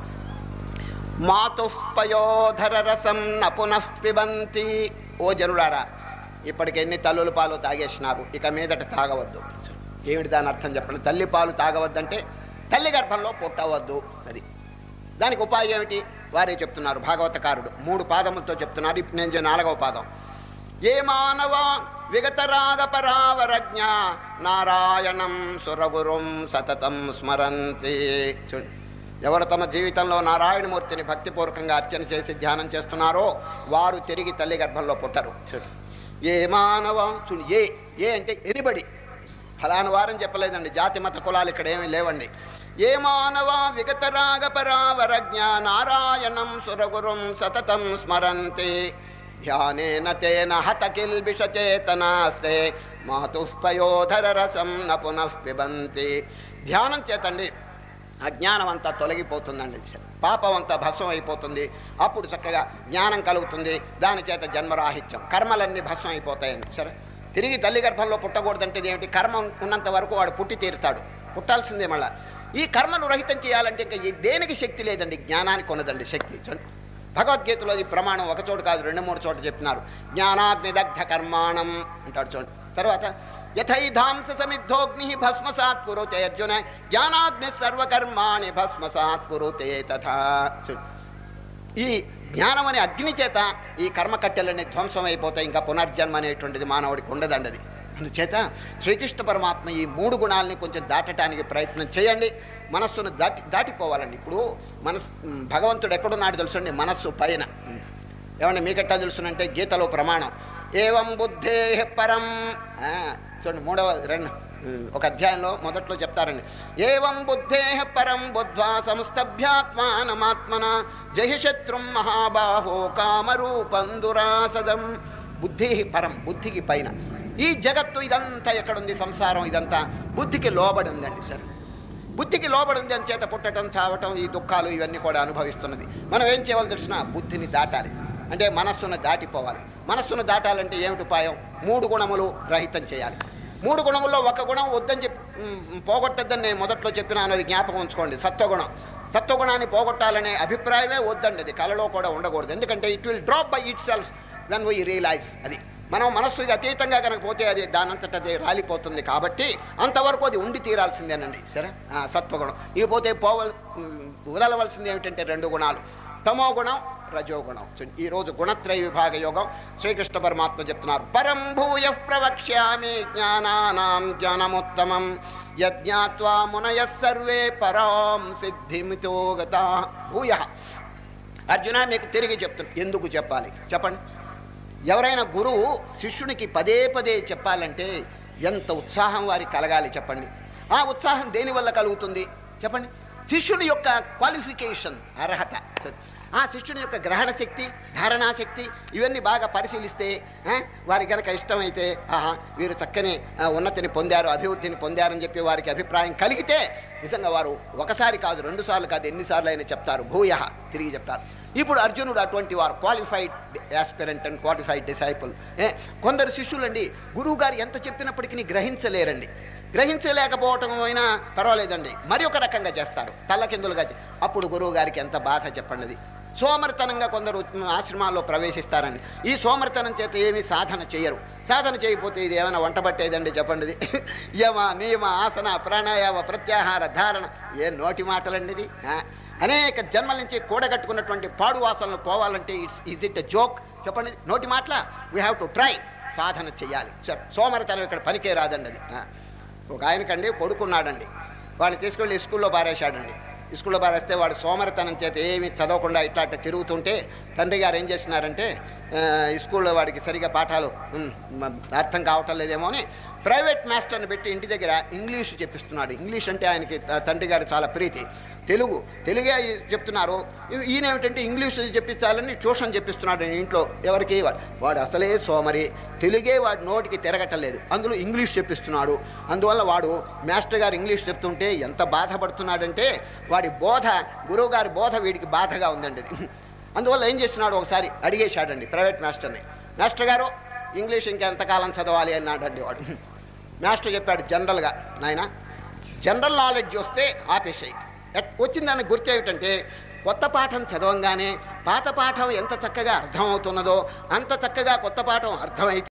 మాతుఃపయోధర రసం న పునః పిబంతి ఓ జనులారా ఇప్పటికి ఎన్ని తల్లుల పాలు తాగేసినారు ఇక మీదట తాగవద్దు ఏమిటి దాని అర్థం చెప్పండి తల్లి పాలు తాగవద్దంటే తల్లి గర్భంలో పుట్టవద్దు అది దానికి ఉపాయం ఏమిటి వారే చెప్తున్నారు భాగవతకారుడు మూడు పాదములతో చెప్తున్నారు ఇప్పుడు నేను చెప్పిన నాలుగవ పాదం ఏ మానవ విగతరాగ పరావరజ్ఞ నారాయణం సురగురుం సతతం స్మరంతి చూడండి ఎవరు తమ జీవితంలో నారాయణమూర్తిని భక్తిపూర్వకంగా అర్చన చేసి ధ్యానం చేస్తున్నారో వారు తిరిగి తల్లి గర్భంలో పుట్టరు చూడు ఏ మానవ చూడు ఏ ఏ అంటే ఎనిబడి ఫలాని వారని చెప్పలేదండి జాతి మత కులాలు ఇక్కడ ఏమీ లేవండి ఏ మానవ విగతరాగ పరావరజ్ఞ నారాయణం సురగురుం సతతం స్మరంతి ధ్యానేన తేన హత కిల్బిషచేతనాస్తే మాతుఃపయోధర రసం న పునః పిబంతి ధ్యానం చేతండి అజ్ఞానం అంతా తొలగిపోతుందండి పాపం అంతా భస్మం అయిపోతుంది అప్పుడు చక్కగా జ్ఞానం కలుగుతుంది దాని చేత జన్మరాహిత్యం కర్మలన్నీ భస్మం అయిపోతాయండి సరే తిరిగి తల్లి గర్భంలో పుట్టకూడదంటే ఏమిటి కర్మ ఉన్నంత వరకు వాడు పుట్టి తీరుతాడు పుట్టాల్సిందే మళ్ళా ఈ కర్మను రహితం చేయాలంటే ఇంకా ఈ దేనికి శక్తి లేదండి జ్ఞానానికి ఉన్నదండి శక్తి చూడండి భగవద్గీతలో ఈ ప్రమాణం ఒక చోటు కాదు రెండు మూడు చోట్ల చెప్తున్నారు జ్ఞానాగ్నిదగ్ధ కర్మాణం అంటాడు చూడండి తర్వాత యథైధాంస సమిద్ధోగ్ని భస్మసాత్ కురుతే అర్జున జ్ఞానాగ్ని సర్వకర్మాణి భస్మసాత్ కురుతే తథా చూడు. ఈ జ్ఞానం అనే అగ్ని చేత ఈ కర్మ కట్టెలన్నీ ధ్వంసం అయిపోతాయి ఇంకా పునర్జన్మ అనేటువంటిది మానవుడికి ఉండదండి అది అందుచేత శ్రీకృష్ణ పరమాత్మ ఈ మూడు గుణాలని కొంచెం దాటడానికి ప్రయత్నం చేయండి మనస్సును దాటి దాటిపోవాలండి ఇప్పుడు మనస్ భగవంతుడు ఎక్కడున్నాడు తెలుసండి మనస్సు పైన ఏమండి మీకెట్టా తెలుసునంటే గీతలో ప్రమాణం ఏవం బుద్ధే పరం ఆ, చూడండి మూడవ రెండు ఒక అధ్యాయంలో మొదట్లో చెప్తారండి ఏవం బుద్ధే పరం బుద్ధ్వా సంస్థభ్యాత్మానమాత్మన జహి శత్రుం మహాబాహో కామరూపం దురాసదం బుద్ధి పరం బుద్ధికి పైన ఈ జగత్తు ఇదంతా ఎక్కడుంది సంసారం ఇదంతా బుద్ధికి లోబడి ఉందండి సార్ బుద్ధికి లోబడి ఉంది అని చేత పుట్టడం చావటం ఈ దుఃఖాలు ఇవన్నీ కూడా అనుభవిస్తున్నది మనం ఏం చేయాలి తెలిసిన బుద్ధిని దాటాలి అంటే మనస్సును దాటిపోవాలి మనస్సును దాటాలంటే ఏమిటి ఉపాయం మూడు గుణములు రహితం చేయాలి మూడు గుణముల్లో ఒక గుణం వద్దని చెప్పి మ్, పోగొట్టద్దని నేను మొదట్లో చెప్పినాను అది జ్ఞాపకం ఉంచుకోండి సత్వగుణం సత్వగుణాన్ని పోగొట్టాలనే అభిప్రాయమే వద్దండి అది కళలో కూడా ఉండకూడదు ఎందుకంటే it will drop by itself when we realise అది మనం మనస్సుకి అతీతంగా కనుక పోతే అది దానంతట అది రాలిపోతుంది కాబట్టి అంతవరకు అది ఉండి తీరాల్సిందేనండి సరే ఆ, సత్వగుణం ఇక పోతే పోవల్ ఉమ్, వదలవలసింది ఏమిటంటే రెండు గుణాలు తమో గుణం రజోగుణం చూడండి, ఈ రోజు గుణత్రయ విభాగ యోగం శ్రీకృష్ణ పరమాత్మ చెప్తున్నారు పరం భూయ ప్రవక్ష్యామి జ్ఞానానాం జ్ఞానముత్తమం యజ్ఞాత్వా మునయ సర్వే పరాం సిద్ధిమితో గత భూయ అర్జున మీకు తిరిగి చెప్తున్నా ఎందుకు చెప్పాలి చెప్పండి ఎవరైనా గురువు శిష్యునికి పదే పదే చెప్పాలంటే ఎంత ఉత్సాహం వారికి కలగాలి చెప్పండి ఆ ఉత్సాహం దేనివల్ల కలుగుతుంది చెప్పండి శిష్యుని యొక్క క్వాలిఫికేషన్ అర్హత ఆ శిష్యుని యొక్క గ్రహణ శక్తి ధారణా శక్తి ఇవన్నీ బాగా పరిశీలిస్తే ఆ, వారికి గనక ఇష్టమైతే ఆహా వీరు చక్కని ఆ, ఉన్నతిని పొందారు అభివృద్ధిని పొందారని చెప్పి వారికి అభిప్రాయం కలిగితే నిజంగా వారు ఒకసారి కాదు రెండు సార్లు కాదు ఎన్నిసార్లు అయినా చెప్తారు భూయ తిరిగి చెప్తారు ఇప్పుడు అర్జునుడు అటువంటి వారు qualified aspirant and qualified disciple కొందరు శిష్యులండి గురువు గారు ఎంత చెప్పినప్పటికీ గ్రహించలేరండి గ్రహించలేకపోవటం అయినా పర్వాలేదండి మరి ఒక రకంగా చేస్తారు తల్లకిందులుగా చే- అప్పుడు గురువు గారికి ఎంత బాధ చెప్పండి అది. సోమరితనంగా కొందరు ఆశ్రమాల్లో ప్రవేశిస్తారండి ఈ సోమరితనం చేత ఏమీ సాధన చేయరు సాధన చేయకపోతే ఇది ఏమైనా వంట పట్టేదండి చెప్పండి ఇది యమ నియమ ఆసన ప్రాణాయామ ప్రత్యాహార ధారణ ఏ నోటి మాటలండి ఇది ఆ? అనేక జన్మల నుంచి కూడగట్టుకున్నటువంటి పాడు వాసనలు పోవాలంటే ఇట్స్ ఈజ్ ఇట్ జోక్ చెప్పండి నోటి మాటల వీ హ్యావ్ టు ట్రై సాధన చేయాలి సరే సోమరితనం ఇక్కడ పనికే రాదండి అది ఆ. ఒక ఆయనకండి కొడుకున్నాడండి వాడిని తీసుకెళ్ళి స్కూల్లో పారేశాడండి స్కూల్లో పారేస్తే వాడు సోమరితనం చేత ఏమి చదవకుండా ఇట్లా అట్లా తిరుగుతుంటే తండ్రి గారు ఏం చేసినారంటే ఆ, ఈ స్కూల్లో వాడికి సరిగా పాఠాలు ఉమ్, మ- అర్థం కావటం లేదేమో అని ప్రైవేట్ మాస్టర్ని పెట్టి ఇంటి దగ్గర ఇంగ్లీష్ చెప్పిస్తున్నాడు ఇంగ్లీష్ అంటే ఆయనకి త- తండ్రి గారు చాలా ప్రీతి తెలుగు తెలుగే ఈ- చెప్తున్నారు ఈ- ఈయన ఏమిటంటే ఇంగ్లీష్ చెప్పించాలని ట్యూషన్ చెప్పిస్తున్నాడు ఈ ఇంట్లో ఎవరికి వాడు వాడు అసలే సోమరి తెలుగే వాడి నోటికి తిరగటలేదు అందులో ఇంగ్లీష్ చెప్పిస్తున్నాడు అందువల్ల వాడు మాస్టర్ గారు ఇంగ్లీష్ చెప్తుంటే ఎంత బాధపడుతున్నాడంటే వాడి బోధ గురువు గారి బోధ వీడికి బాధగా ఉందండి ఇది అందువల్ల ఏం చేస్తున్నాడు ఒకసారి అడిగేశాడండి ప్రైవేట్ మాస్టర్ని మాస్టర్ గారు ఇంగ్లీష్ ఇంకెంతకాలం చదవాలి అన్నాడండి వాడు మాస్టర్ చెప్పాడు జనరల్గా నాయన జనరల్ నాలెడ్జ్ వస్తే ఆపేసాయి వచ్చిన దానికి గుర్తు ఏమిటంటే కొత్త పాఠం చదవంగానే పాత పాఠం ఎంత చక్కగా అర్థమవుతున్నదో అంత చక్కగా కొత్త పాఠం అర్థమైతే